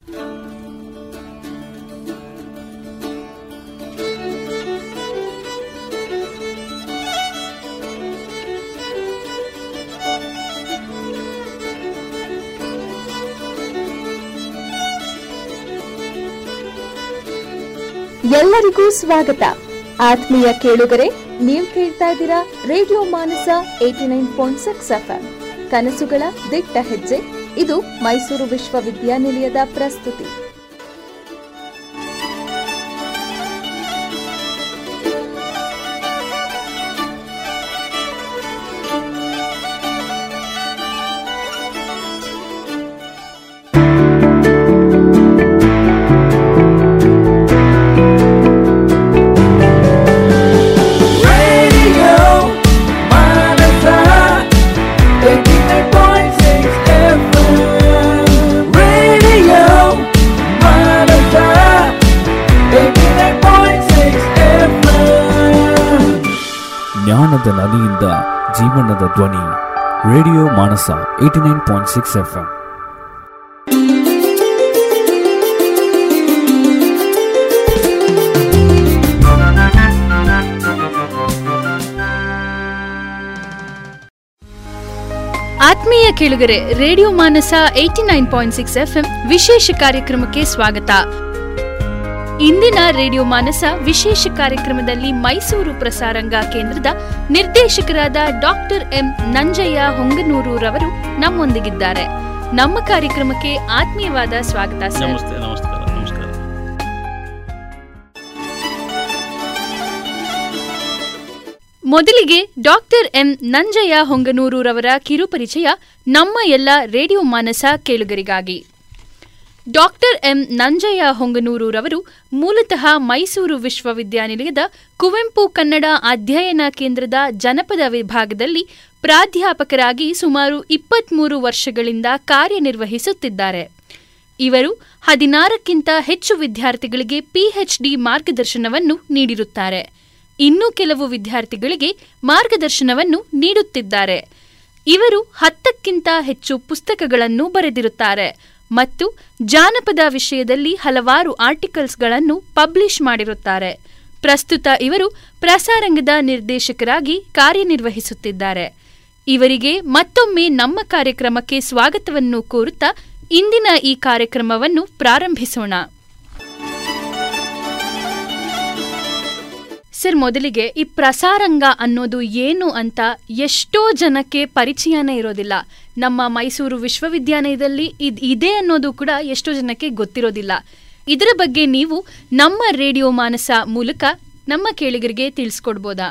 ಎಲ್ಲರಿಗೂ ಸ್ವಾಗತ ಆತ್ಮೀಯ ಕೇಳುಗರೆ ನೀವು ಕೇಳ್ತಾ ಇದ್ದೀರಾ radio Manasa eighty nine point six FM ಕನಸುಗಳ ದಿಟ್ಟ ಹೆಜ್ಜೆ ಇದು ಮೈಸೂರು ವಿಶ್ವವಿದ್ಯಾನಿಲಯದ ಪ್ರಸ್ತುತಿ Radio Manasa, 89.6 FM. Radio Manasa, 89.6 FM. ಜ್ಞಾನದ ನದಿಯಿಂದ ಜೀವನದ ಧ್ವನಿ radio Manasa eighty nine point six F M ಆತ್ಮೀಯ ಕೇಳುಗರೆ radio Manasa eighty nine point six FM ವಿಶೇಷ ಕಾರ್ಯಕ್ರಮಕ್ಕೆ ಸ್ವಾಗತ ಇಂದಿನ ರೇಡಿಯೋ ಮಾನಸ ವಿಶೇಷ ಕಾರ್ಯಕ್ರಮದಲ್ಲಿ ಮೈಸೂರು ಪ್ರಸಾರಂಗ ಕೇಂದ್ರದ ನಿರ್ದೇಶಕರಾದ ಡಾಕ್ಟರ್ ಎಂ ನಂಜಯ್ಯ ಹೊಂಗನೂರು ರವರು ನಮ್ಮೊಂದಿಗಿದ್ದಾರೆ ನಮ್ಮ ಕಾರ್ಯಕ್ರಮಕ್ಕೆ ಆತ್ಮೀಯವಾದ ಸ್ವಾಗತ ಸರ್ ನಮಸ್ತೆ ನಮಸ್ಕಾರ ನಮಸ್ಕಾರ ಮೊದಲಿಗೆ ಡಾಕ್ಟರ್ ಎಂ ನಂಜಯ್ಯ ಹೊಂಗನೂರುರವರ ಕಿರುಪರಿಚಯ ನಮ್ಮ ಎಲ್ಲ ರೇಡಿಯೋ ಮಾನಸ ಕೇಳುಗರಿಗಾಗಿ ಡಾಕ್ಟರ್ ಎಂ ನಂಜಯ್ಯ ಹೊಂಗನೂರುರವರು ಮೂಲತಃ ಮೈಸೂರು ವಿಶ್ವವಿದ್ಯಾನಿಲಯದ ಕುವೆಂಪು ಕನ್ನಡ ಅಧ್ಯಯನ ಕೇಂದ್ರದ ಜನಪದ ವಿಭಾಗದಲ್ಲಿ ಪ್ರಾಧ್ಯಾಪಕರಾಗಿ ಸುಮಾರು ಇಪ್ಪತ್ಮೂರು ವರ್ಷಗಳಿಂದ ಕಾರ್ಯನಿರ್ವಹಿಸುತ್ತಿದ್ದಾರೆ ಇವರು ಹದಿನಾರಕ್ಕಿಂತ ಹೆಚ್ಚು ವಿದ್ಯಾರ್ಥಿಗಳಿಗೆ ಪಿಎಚ್ಡಿ ಮಾರ್ಗದರ್ಶನವನ್ನು ನೀಡಿರುತ್ತಾರೆ ಇನ್ನೂ ಕೆಲವು ವಿದ್ಯಾರ್ಥಿಗಳಿಗೆ ಮಾರ್ಗದರ್ಶನವನ್ನು ನೀಡುತ್ತಿದ್ದಾರೆ ಇವರು ಹತ್ತಕ್ಕಿಂತ ಹೆಚ್ಚು ಪುಸ್ತಕಗಳನ್ನು ಬರೆದಿರುತ್ತಾರೆ ಮತ್ತು ಜಾನಪದ ವಿಷಯದಲ್ಲಿ ಹಲವಾರು ಆರ್ಟಿಕಲ್ಸ್ಗಳನ್ನು ಪಬ್ಲಿಷ್ ಮಾಡಿರುತ್ತಾರೆ ಪ್ರಸ್ತುತ ಇವರು ಪ್ರಸಾರಂಗದ ನಿರ್ದೇಶಕರಾಗಿ ಕಾರ್ಯನಿರ್ವಹಿಸುತ್ತಿದ್ದಾರೆ ಇವರಿಗೆ ಮತ್ತೊಮ್ಮೆ ನಮ್ಮ ಕಾರ್ಯಕ್ರಮಕ್ಕೆ ಸ್ವಾಗತವನ್ನು ಕೋರುತ್ತಾ ಇಂದಿನ ಈ ಕಾರ್ಯಕ್ರಮವನ್ನು ಪ್ರಾರಂಭಿಸೋಣ ಸರ್ ಮೊದಲಿಗೆ ಈ ಪ್ರಸಾರಂಗ ಅನ್ನೋದು ಏನು ಅಂತ ಎಷ್ಟೋ ಜನಕ್ಕೆ ಪರಿಚಯನೇ ಇರೋದಿಲ್ಲ ನಮ್ಮ ಮೈಸೂರು ವಿಶ್ವವಿದ್ಯಾಲಯದಲ್ಲಿ ಇದ್ ಇದೆ ಅನ್ನೋದು ಕೂಡ ಎಷ್ಟೋ ಜನಕ್ಕೆ ಗೊತ್ತಿರೋದಿಲ್ಲ ಇದರ ಬಗ್ಗೆ ನೀವು ನಮ್ಮ ರೇಡಿಯೋ ಮಾನಸ ಮೂಲಕ ನಮ್ಮ ಕೇಳಿಗರಿಗೆ ತಿಳಿಸ್ಕೊಡ್ಬೋದಾ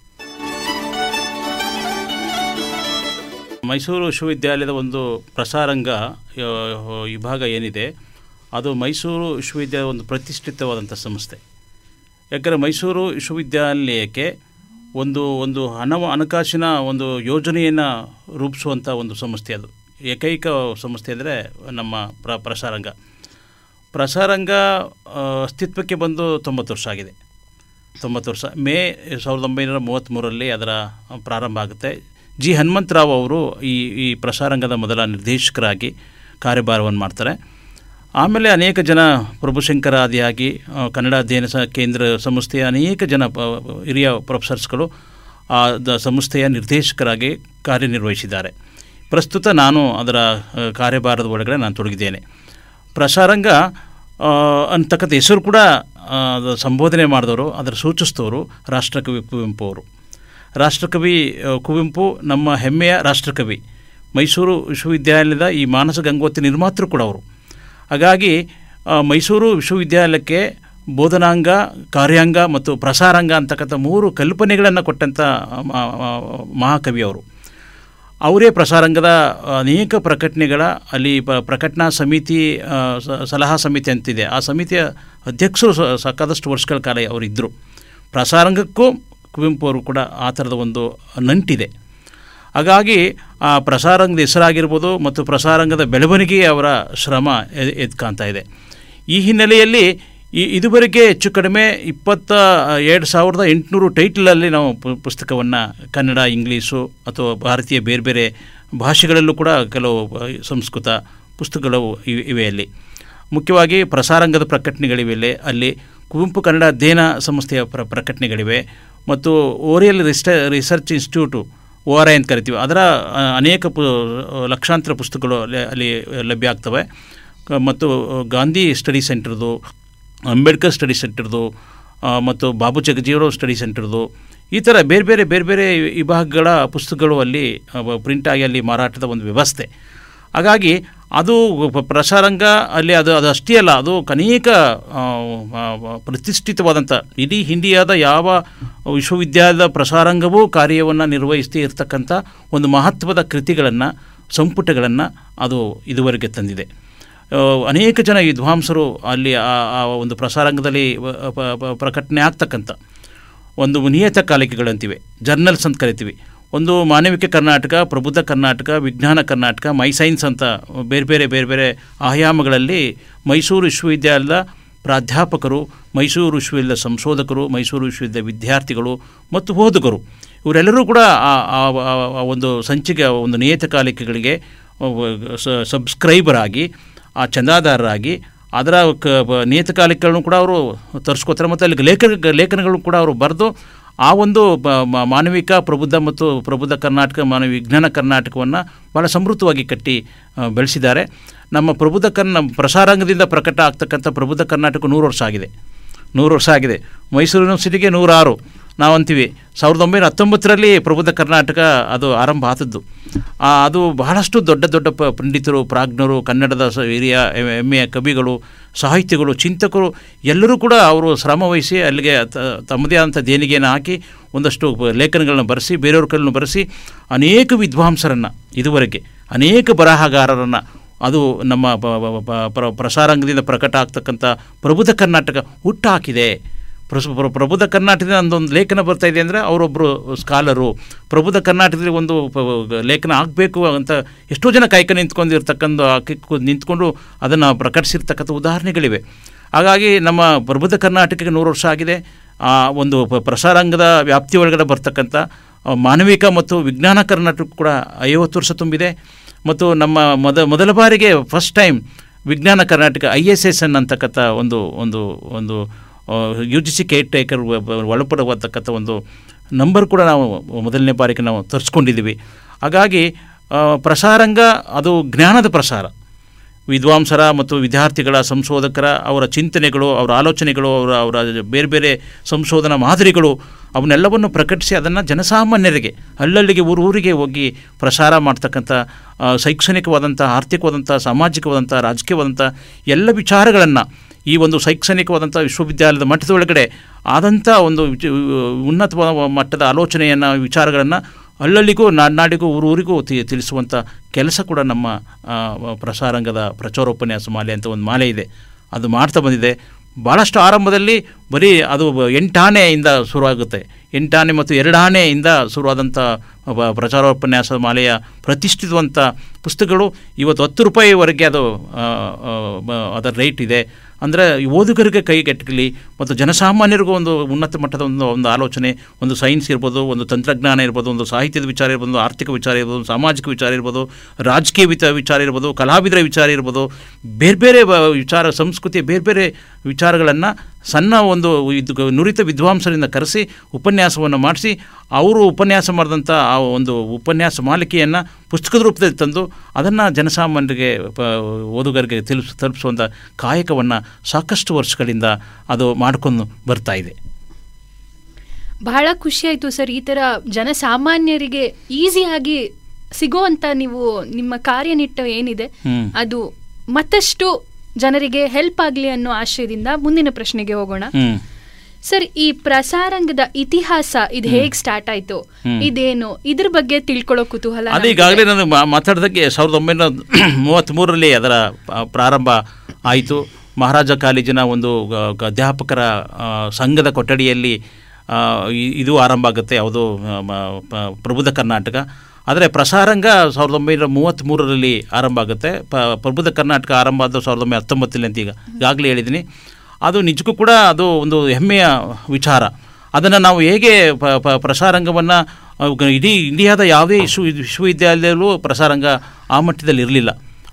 ಮೈಸೂರು ವಿಶ್ವವಿದ್ಯಾಲಯದ ಒಂದು ಪ್ರಸಾರಂಗ ಆ, ವಿಭಾಗ ಏನಿದೆ ಅದು ಮೈಸೂರು ವಿಶ್ವವಿದ್ಯಾಲಯ ಒಂದು ಪ್ರತಿಷ್ಠಿತವಾದಂಥ ಸಂಸ್ಥೆ ಯಾಕಂದರೆ ಮೈಸೂರು ವಿಶ್ವವಿದ್ಯಾನಿಲಯಕ್ಕೆ ಒಂದು ಒಂದು ಹಣ ಹಣಕಾಸಿನ ಒಂದು ಯೋಜನೆಯನ್ನು ರೂಪಿಸುವಂಥ ಒಂದು ಸಂಸ್ಥೆ ಅದು ಏಕೈಕ ಸಂಸ್ಥೆ ಅಂದರೆ ನಮ್ಮ ಪ್ರ ಪ್ರಸಾರಂಗ ಪ್ರಸಾರಂಗ ಆ, ಅಸ್ತಿತ್ವಕ್ಕೆ ಬಂದು ತೊಂಬತ್ತು ವರ್ಷ ಆಗಿದೆ ತೊಂಬತ್ತು ವರ್ಷ ಮೇ ಸಾವಿರದ ಒಂಬೈನೂರ ಮೂವತ್ತ್ಮೂರರಲ್ಲಿ ಅದರ ಪ್ರಾರಂಭ ಆಗುತ್ತೆ ಜಿ ಹನುಮಂತರಾವ್ ಅವರು ಈ ಈ ಪ್ರಸಾರಂಗದ ಮೊದಲ ನಿರ್ದೇಶಕರಾಗಿ ಕಾರ್ಯಭಾರವನ್ನು ಮಾಡ್ತಾರೆ ಆಮೇಲೆ ಅನೇಕ ಜನ ಪ್ರಭುಶಂಕರ ಆದಿಯಾಗಿ ಆ, ಕನ್ನಡ ಅಧ್ಯಯನ ಸ ಕೇಂದ್ರ ಸಂಸ್ಥೆಯ ಅನೇಕ ಜನ ಪ- ಹಿರಿಯ ಪ್ರೊಫೆಸರ್ಸ್ಗಳು ಆ ದ ಸಂಸ್ಥೆಯ ನಿರ್ದೇಶಕರಾಗಿ ಕಾರ್ಯನಿರ್ವಹಿಸಿದ್ದಾರೆ ಪ್ರಸ್ತುತ ನಾನು ಅದರ ಆ, ಕಾರ್ಯಭಾರದ ಒಳಗಡೆ ನಾನು ತೊಡಗಿದ್ದೇನೆ ಪ್ರಸಾರಂಗ ಆ, ಅಂತಕ್ಕಂಥ ಹೆಸರು ಕೂಡ ಆ, ಅದು ಸಂಬೋಧನೆ ಮಾಡಿದವರು ಅದರ ಸೂಚಿಸಿದವರು ರಾಷ್ಟ್ರಕವಿ ಕುವೆಂಪು ಅವರು ರಾಷ್ಟ್ರಕವಿ ಆ, ಕುವೆಂಪು ನಮ್ಮ ಹೆಮ್ಮೆಯ ರಾಷ್ಟ್ರಕವಿ ಮೈಸೂರು ವಿಶ್ವವಿದ್ಯಾಲಯದ ಈ ಮಾನಸ ಗಂಗೋತ್ರಿ ನಿರ್ಮಾತೃ ಕೂಡ ಅವರು ಹಾಗಾಗಿ ಆ, ಮೈಸೂರು ವಿಶ್ವವಿದ್ಯಾಲಯಕ್ಕೆ ಬೋಧನಾಂಗ ಕಾರ್ಯಾಂಗ ಮತ್ತು ಪ್ರಸಾರಾಂಗ ಅಂತಕ್ಕಂಥ ಮೂರು ಕಲ್ಪನೆಗಳನ್ನು ಕೊಟ್ಟಂಥ ಮ- ಮ- ಮಹಾಕವಿ ಅವರು ಅವರೇ ಪ್ರಸಾರಂಗದ ಅನೇಕ ಪ್ರಕಟಣೆಗಳ ಅಲ್ಲಿ ಪ ಪ್ರಕಟಣಾ ಸಮಿತಿ ಆ, ಸ- ಸಲಹಾ ಸಮಿತಿ ಅಂತಿದೆ ಆ ಸಮಿತಿಯ ಅಧ್ಯಕ್ಷರು ಸ- ಸಾಕಾದಷ್ಟು ವರ್ಷಗಳ ಕಾಲ ಅವರಿದ್ದರು ಪ್ರಸಾರಂಗಕ್ಕೂ ಕುವೆಂಪು ಅವರು ಕೂಡ ಆ ಥರದ ಒಂದು ನಂಟಿದೆ ಹಾಗಾಗಿ ಆ ಪ್ರಸಾರಂಗದ ಹೆಸರಾಗಿರ್ಬೋದು ಮತ್ತು ಪ್ರಸಾರಂಗದ ಬೆಳವಣಿಗೆಗೆ ಅವರ ಶ್ರಮ ಎ- ಎದ್ದು ಕಾಣ್ತಾ ಇದೆ ಈ ಹಿನ್ನೆಲೆಯಲ್ಲಿ ಈ ಇದುವರೆಗೆ ಹೆಚ್ಚು ಕಡಿಮೆ ಇಪ್ಪತ್ತ ಎರಡು ಸಾವಿರದ ಎಂಟುನೂರು ಟೈಟಲಲ್ಲಿ ನಾವು ಪು- ಪುಸ್ತಕವನ್ನು ಕನ್ನಡ ಇಂಗ್ಲೀಷು ಅಥವಾ ಭಾರತೀಯ ಬೇರೆ ಬೇರೆ ಭಾಷೆಗಳಲ್ಲೂ ಕೂಡ ಕೆಲವು ಆ, ಸಂಸ್ಕೃತ ಪುಸ್ತಕಗಳು ಇವೆ ಇವೆ ಅಲ್ಲಿ ಮುಖ್ಯವಾಗಿ ಪ್ರಸಾರಾಂಗದ ಪ್ರಕಟಣೆಗಳಿವೆ ಅಲ್ಲಿ ಕುವೆಂಪು ಕನ್ನಡ ಅಧ್ಯಯನ ಸಂಸ್ಥೆಯ ಪ್ರ ಪ್ರಕಟಣೆಗಳಿವೆ ಮತ್ತು ಓರಿಯಲ್ ರಿಸ್ಟ research institute O R I ಅಂತ ಕರಿತೀವಿ ಅದರ ಆ, ಅನೇಕ ಪು ಲಕ್ಷಾಂತರ ಪುಸ್ತಕಗಳು ಅಲ್ಲಿ ಅಲ್ಲಿ ಲಭ್ಯ ಆಗ್ತವೆ ಕ- ಮತ್ತು ಗಾಂಧಿ ಸ್ಟಡಿ ಸೆಂಟರ್ದು ಅಂಬೇಡ್ಕರ್ ಸ್ಟಡಿ ಸೆಂಟರ್ದು ಆ, ಮತ್ತು ಬಾಬು ಜಗಜೀವರಾವ್ ಸ್ಟಡಿ ಸೆಂಟರ್ದು ಈ ಥರ ಬೇರೆ ಬೇರೆ ಬೇರೆ ಬೇರೆ ವಿಭಾಗಗಳ ಪುಸ್ತಕಗಳು ಅಲ್ಲಿ ಪ್ರಿಂಟ್ ಆಗಿ ಅಲ್ಲಿ ಮಾರಾಟದ ಒಂದು ವ್ಯವಸ್ಥೆ ಹಾಗಾಗಿ ಅದು ಪ- ಪ್ರಸಾರಾಂಗ ಅಲ್ಲಿ ಅದು ಅದು ಅಷ್ಟೇ ಅಲ್ಲ ಅದು ಅನೇಕ ಆ, ಆ, ಪ್ರತಿಷ್ಠಿತವಾದಂಥ ಇಡೀ ಇಂಡಿಯಾದ ಯಾವ ವಿಶ್ವವಿದ್ಯಾಲಯದ ಪ್ರಸಾರಾಂಗವೂ ಕಾರ್ಯವನ್ನು ನಿರ್ವಹಿಸ್ತಿ ಇರತಕ್ಕಂಥ ಒಂದು ಮಹತ್ವದ ಕೃತಿಗಳನ್ನು ಸಂಪುಟಗಳನ್ನು ಅದು ಇದುವರೆಗೆ ತಂದಿದೆ ಆ, ಅನೇಕ ಜನ ವಿದ್ವಾಂಸರು ಅಲ್ಲಿ ಆ ಆ ಒಂದು ಪ್ರಸಾರಾಂಗದಲ್ಲಿ ವ- ಪ- ಪ- ಪ್ರಕಟಣೆ ಆಗ್ತಕ್ಕಂಥ ಒಂದು ನಿಯತಕಾಲಿಕೆಗಳಂತಿವೆ ಜರ್ನಲ್ಸ್ ಅಂತ ಕರಿತೀವಿ ಒಂದು ಮಾನವಿಕ ಕರ್ನಾಟಕ ಪ್ರಬುದ್ಧ ಕರ್ನಾಟಕ ವಿಜ್ಞಾನ ಕರ್ನಾಟಕ ಮೈ ಸೈನ್ಸ್ ಅಂತ ಬೇರೆ ಬೇರೆ ಬೇರೆ ಬೇರೆ ಆಯಾಮಗಳಲ್ಲಿ ಮೈಸೂರು ವಿಶ್ವವಿದ್ಯಾಲಯದ ಪ್ರಾಧ್ಯಾಪಕರು ಮೈಸೂರು ವಿಶ್ವವಿದ್ಯಾಲಯದ ಸಂಶೋಧಕರು ಮೈಸೂರು ವಿಶ್ವವಿದ್ಯಾಲಯ ವಿದ್ಯಾರ್ಥಿಗಳು ಮತ್ತು ಓದುಗರು ಇವರೆಲ್ಲರೂ ಕೂಡ ಆ- ಆ ಆ- ಆ ಒಂದು ಸಂಚಿಕೆ ಒಂದು ನಿಯತಕಾಲಿಕೆಗಳಿಗೆ ಸ- ಸಬ್ಸ್ಕ್ರೈಬರ್ ಆಗಿ ಆ ಚಂದಾದಾರರಾಗಿ ಅದರ ಕ ಬ- ನಿಯತಕಾಲಿಕೆಗಳನ್ನು ಕೂಡ ಅವರು ತರಿಸ್ಕೋತಾರೆ ಮತ್ತು ಅಲ್ಲಿ ಲೇಖನ ಲೇಖನಗಳು ಕೂಡ ಅವರು ಬರೆದು ಆ ಒಂದು ಬ- ಮ- ಮಾನವಿಕ ಪ್ರಬುದ್ಧ ಮತ್ತು ಪ್ರಬುದ್ಧ ಕರ್ನಾಟಕ ಮಾನವ ವಿಜ್ಞಾನ ಕರ್ನಾಟಕವನ್ನು ಭಾಳ ಸಮೃದ್ಧವಾಗಿ ಕಟ್ಟಿ ಆ, ಬೆಳೆಸಿದ್ದಾರೆ ನಮ್ಮ ಪ್ರಬುದ್ಧ ಕರ್ನ ಪ್ರಸಾರಾಂಗದಿಂದ ಪ್ರಕಟ ಆಗ್ತಕ್ಕಂಥ ಪ್ರಬುದ್ಧ ಕರ್ನಾಟಕ ನೂರು ವರ್ಷ ಆಗಿದೆ ನೂರು ವರ್ಷ ಆಗಿದೆ ಮೈಸೂರು ಯೂನಿವರ್ಸಿಟಿಗೆ ನೂರಾರು ನಾವು ಅಂತೀವಿ ಸಾವಿರದ ಒಂಬೈನೂರ ಹತ್ತೊಂಬತ್ತರಲ್ಲಿ ಪ್ರಬುದ್ಧ ಕರ್ನಾಟಕ ಅದು ಆರಂಭ ಆದದ್ದು ಆ, ಅದು ಬಹಳಷ್ಟು ದೊಡ್ಡ ದೊಡ್ಡ ಪ ಪಂಡಿತರು ಪ್ರಾಜ್ಞರು ಕನ್ನಡದ ಸ ಹಿರಿಯ ಎ- ಹೆಮ್ಮೆಯ ಕವಿಗಳು ಸಾಹಿತಿಗಳು ಚಿಂತಕರು ಎಲ್ಲರೂ ಕೂಡ ಅವರು ಶ್ರಮ ವಹಿಸಿ ಅಲ್ಲಿಗೆ ತ- ತಮ್ಮದೇ ಆದಂಥ ದೇಣಿಗೆಯನ್ನು ಹಾಕಿ ಒಂದಷ್ಟು ಪ- ಲೇಖನಗಳನ್ನು ಬರೆಸಿ ಬೇರೆಯವ್ರ ಕೈಲನ್ನು ಬರೆಸಿ ಅನೇಕ ವಿದ್ವಾಂಸರನ್ನು ಇದುವರೆಗೆ ಅನೇಕ ಬರಹಗಾರರನ್ನು ಅದು ನಮ್ಮ ಬ- ಬ- ಬ- ಪ್ರ- ಪ್ರಸಾರಾಂಗದಿಂದ ಪ್ರಕಟ ಆಗ್ತಕ್ಕಂಥ ಪ್ರಬುದ್ಧ ಕರ್ನಾಟಕ ಹುಟ್ಟಾಕಿದೆ ಪ್ರಸ್ ಪ್ರ- ಪ್ರಬುದ್ಧ ಕರ್ನಾಟಕದಿಂದ ಒಂದೊಂದು ಲೇಖನ ಬರ್ತಾ ಇದೆ ಅಂದರೆ ಅವರೊಬ್ಬರು ಸ್ಕಾಲರು ಪ್ರಬುದ್ಧ ಕರ್ನಾಟಕದಲ್ಲಿ ಒಂದು ಪ- ಲೇಖನ ಆಗಬೇಕು ಅಂತ ಎಷ್ಟೋ ಜನ ಕಾಯ್ಕ ನಿಂತ್ಕೊಂಡಿರ್ತಕ್ಕಂಥ ಹಾಕಿ ಕು- ನಿಂತ್ಕೊಂಡು ಅದನ್ನು ಪ್ರಕಟಿಸಿರ್ತಕ್ಕಂಥ ಉದಾಹರಣೆಗಳಿವೆ ಹಾಗಾಗಿ ನಮ್ಮ ಪ್ರಬುದ್ಧ ಕರ್ನಾಟಕಕ್ಕೆ ನೂರು ವರ್ಷ ಆಗಿದೆ ಆ ಒಂದು ಪ- ಪ್ರಸಾರಾಂಗದ ವ್ಯಾಪ್ತಿ ಒಳಗಡೆ ಬರ್ತಕ್ಕಂಥ ಆ, ಮಾನವಿಕ ಮತ್ತು ವಿಜ್ಞಾನ ಕರ್ನಾಟಕ ಕೂಡ ಐವತ್ತು ವರ್ಷ ತುಂಬಿದೆ ಮತ್ತು ನಮ್ಮ ಮೊದ ಮೊದಲ ಬಾರಿಗೆ ಫಸ್ಟ್ ಟೈಮ್ ವಿಜ್ಞಾನ Karnataka I S S N ಅಂತಕ್ಕಂಥ ಒಂದು ಒಂದು ಒಂದು U G C care taker ಒಳಪಡುವತಕ್ಕಂಥ ಒಂದು ನಂಬರ್ ಕೂಡ ನಾವು ಮೊದಲನೇ ಬಾರಿಗೆ ನಾವು ತರಿಸ್ಕೊಂಡಿದ್ದೀವಿ ಹಾಗಾಗಿ ಆ, ಪ್ರಸಾರಾಂಗ ಅದು ಜ್ಞಾನದ ಪ್ರಸಾರ ವಿದ್ವಾಂಸರ ಮತ್ತು ವಿದ್ಯಾರ್ಥಿಗಳ ಸಂಶೋಧಕರ ಅವರ ಚಿಂತನೆಗಳು ಅವರ ಆಲೋಚನೆಗಳು ಅವರ ಅವರ ಬೇರೆ ಬೇರೆ ಸಂಶೋಧನಾ ಮಾದರಿಗಳು ಅವನ್ನೆಲ್ಲವನ್ನು ಪ್ರಕಟಿಸಿ ಅದನ್ನು ಜನಸಾಮಾನ್ಯರಿಗೆ ಹಳ್ಳಹಳ್ಳಿಗೆ ಊರು ಊರಿಗೆ ಹೋಗಿ ಪ್ರಸಾರ ಮಾಡ್ತಕ್ಕಂಥ ಆ, ಶೈಕ್ಷಣಿಕವಾದಂಥ ಆರ್ಥಿಕವಾದಂಥ ಸಾಮಾಜಿಕವಾದಂಥ ರಾಜಕೀಯವಾದಂಥ ಎಲ್ಲ ವಿಚಾರಗಳನ್ನು ಈ ಒಂದು ಶೈಕ್ಷಣಿಕವಾದಂಥ ವಿಶ್ವವಿದ್ಯಾಲಯದ ಮಟ್ಟದ ಒಳಗಡೆ ಆದಂಥ ಒಂದು ವಿಚ- ಉನ್ನತವಾದ ಮಟ್ಟದ ಆಲೋಚನೆಯನ್ನು ವಿಚಾರಗಳನ್ನು ಹಳ್ಳಹಳ್ಳಿಗೂ ನಾಡಿನಾಡಿಗೂ ಊರೂರಿಗೂ ತಿ ತಿಳಿಸುವಂಥ ಕೆಲಸ ಕೂಡ ನಮ್ಮ ಆ, ಪ್ರಸಾರಾಂಗದ ಪ್ರಚಾರೋಪನ್ಯಾಸ ಮಾಲೆ ಅಂತ ಒಂದು ಮಾಲೆ ಇದೆ ಅದು ಮಾಡ್ತಾ ಬಂದಿದೆ ಭಾಳಷ್ಟು ಆರಂಭದಲ್ಲಿ ಬರೀ ಅದು ಎಂಟಾನೆಯಿಂದ ಶುರುವಾಗುತ್ತೆ ಎಂಟಾನೆ ಮತ್ತು ಎರಡಾನೆಯಿಂದ ಶುರುವಾದಂಥ ಬ- ಪ್ರಚಾರೋಪನ್ಯಾಸ ಮಾಲೆಯ ಪ್ರತಿಷ್ಠಿತವಂಥ ಪುಸ್ತಕಗಳು ಇವತ್ತು ಹತ್ತು ರೂಪಾಯಿವರೆಗೆ ಅದು ಆ, ಆ, ಬ- ಅದರ ರೇಟ್ ಇದೆ ಅಂದರೆ ಓದುಗರಿಗೆ ಕೈಗೆಟಕಲಿ ಮತ್ತು ಜನಸಾಮಾನ್ಯರಿಗೂ ಒಂದು ಉನ್ನತ ಮಟ್ಟದ ಒಂದು ಒಂದು ಆಲೋಚನೆ ಒಂದು ಸೈನ್ಸ್ ಇರ್ಬೋದು ಒಂದು ತಂತ್ರಜ್ಞಾನ ಇರ್ಬೋದು ಒಂದು ಸಾಹಿತ್ಯದ ವಿಚಾರ ಇರ್ಬೋದು ಒಂದು ಆರ್ಥಿಕ ವಿಚಾರ ಇರ್ಬೋದು ಒಂದು ಸಾಮಾಜಿಕ ವಿಚಾರ ಇರ್ಬೋದು ರಾಜಕೀಯ ವಿತ ವಿಚಾರ ಇರ್ಬೋದು ಕಲಾವಿದರ ವಿಚಾರ ಇರ್ಬೋದು ಬೇರೆ ಬೇರೆ ವ- ವಿಚಾರ ಸಂಸ್ಕೃತಿ ಬೇರೆ ಬೇರೆ ವಿಚಾರಗಳನ್ನು ಸಣ್ಣ ಒಂದು ಇದು ಗ- ನುರಿತ ವಿದ್ವಾಂಸರಿಂದ ಕರೆಸಿ ಉಪನ್ಯಾಸವನ್ನು ಮಾಡಿಸಿ ಅವರು ಉಪನ್ಯಾಸ ಮಾಡಿದಂಥ ಆ ಒಂದು ಉಪನ್ಯಾಸ ಮಾಲಿಕೆಯನ್ನು ಪುಸ್ತಕದ ರೂಪದಲ್ಲಿ ತಂದು ಅದನ್ನು ಜನಸಾಮಾನ್ಯರಿಗೆ ಪ ಓದುಗರಿಗೆ ತಿಳಿಸ್ ತಲುಪಿಸುವಂಥ ಕಾಯಕವನ್ನು ಸಾಕಷ್ಟು ವರ್ಷಗಳಿಂದ ಅದು ಮಾಡ್ಕೊಂಡು ಬರ್ತಾ ಇದೆ ಬಹಳ ಖುಷಿ ಆಯ್ತು ಸರ್ ಈ ತರ ಜನಸಾಮಾನ್ಯರಿಗೆ ಈಸಿಯಾಗಿ ಸಿಗುವಂತ ನೀವು ನಿಮ್ಮ ಕಾರ್ಯನಿಟ್ಟ ಏನಿದೆ ಹ್ಮ್. ಅದು ಮತ್ತಷ್ಟು ಜನರಿಗೆ ಹೆಲ್ಪ್ ಆಗಲಿ ಅನ್ನೋ ಆಶಯದಿಂದ ಮುಂದಿನ ಪ್ರಶ್ನೆಗೆ ಹೋಗೋಣ ಹ್ಞೂ ಸರ್ ಈ ಪ್ರಸಾರಾಂಗದ ಇತಿಹಾಸ ಇದು ಹೇಗ್ ಸ್ಟಾರ್ಟ್ ಆಯ್ತು ಇದೇನು ಇದ್ರ ಬಗ್ಗೆ ತಿಳ್ಕೊಳ್ಳೋ ಕುತೂಹಲ ಅದೇ ಈಗಾಗಲೇ ನಾನು ಮಾ- ಮಾತಾಡ್ದಂಗೆ ಸಾವಿರದ ಒಂಬೈನೂರ ಮೂವತ್ತ್ಮೂರರಲ್ಲಿ ಅದರ ಪ- ಪ್ರಾರಂಭ ಆಯಿತು ಮಹಾರಾಜ ಕಾಲೇಜಿನ ಒಂದು ಗ- ಗ- ಅಧ್ಯಾಪಕರ ಆ, ಸಂಘದ ಕೊಠಡಿಯಲ್ಲಿ ಆ, ಇ- ಇದು ಆರಂಭ ಆಗುತ್ತೆ ಯಾವುದು ಆ, ಮ- ಪ- ಪ್ರಬುದ್ಧ ಕರ್ನಾಟಕ ಆದರೆ ಪ್ರಸಾರಾಂಗ ಸಾವಿರದ ಒಂಬೈನೂರ ಮೂವತ್ತ್ಮೂರರಲ್ಲಿ ಆರಂಭ ಆಗುತ್ತೆ ಪ ಪ್ರಬುದ್ಧ ಕರ್ನಾಟಕ ಆರಂಭ ಆದ ಸಾವಿರದ ಒಂಬೈನೂರ ಹತ್ತೊಂಬತ್ತರಲ್ಲಿ ಅಂತ ಈಗ ಈಗಾಗಲೇ ಹೇಳಿದ್ದೀನಿ ಅದು ನಿಜಕ್ಕೂ ಕೂಡ ಅದು ಒಂದು ಹೆಮ್ಮೆಯ ವಿಚಾರ ಅದನ್ನು ನಾವು ಹೇಗೆ ಪ ಪ ಪ್ರಸಾರಾಂಗವನ್ನು ಇಡೀ ಇಂಡಿಯಾದ ಯಾವುದೇ ವಿಶ್ವ ವಿಶ್ವವಿದ್ಯಾಲಯದಲ್ಲೂ ಪ್ರಸಾರಾಂಗ ಆ ಮಟ್ಟದಲ್ಲಿ ಇರಲಿಲ್ಲ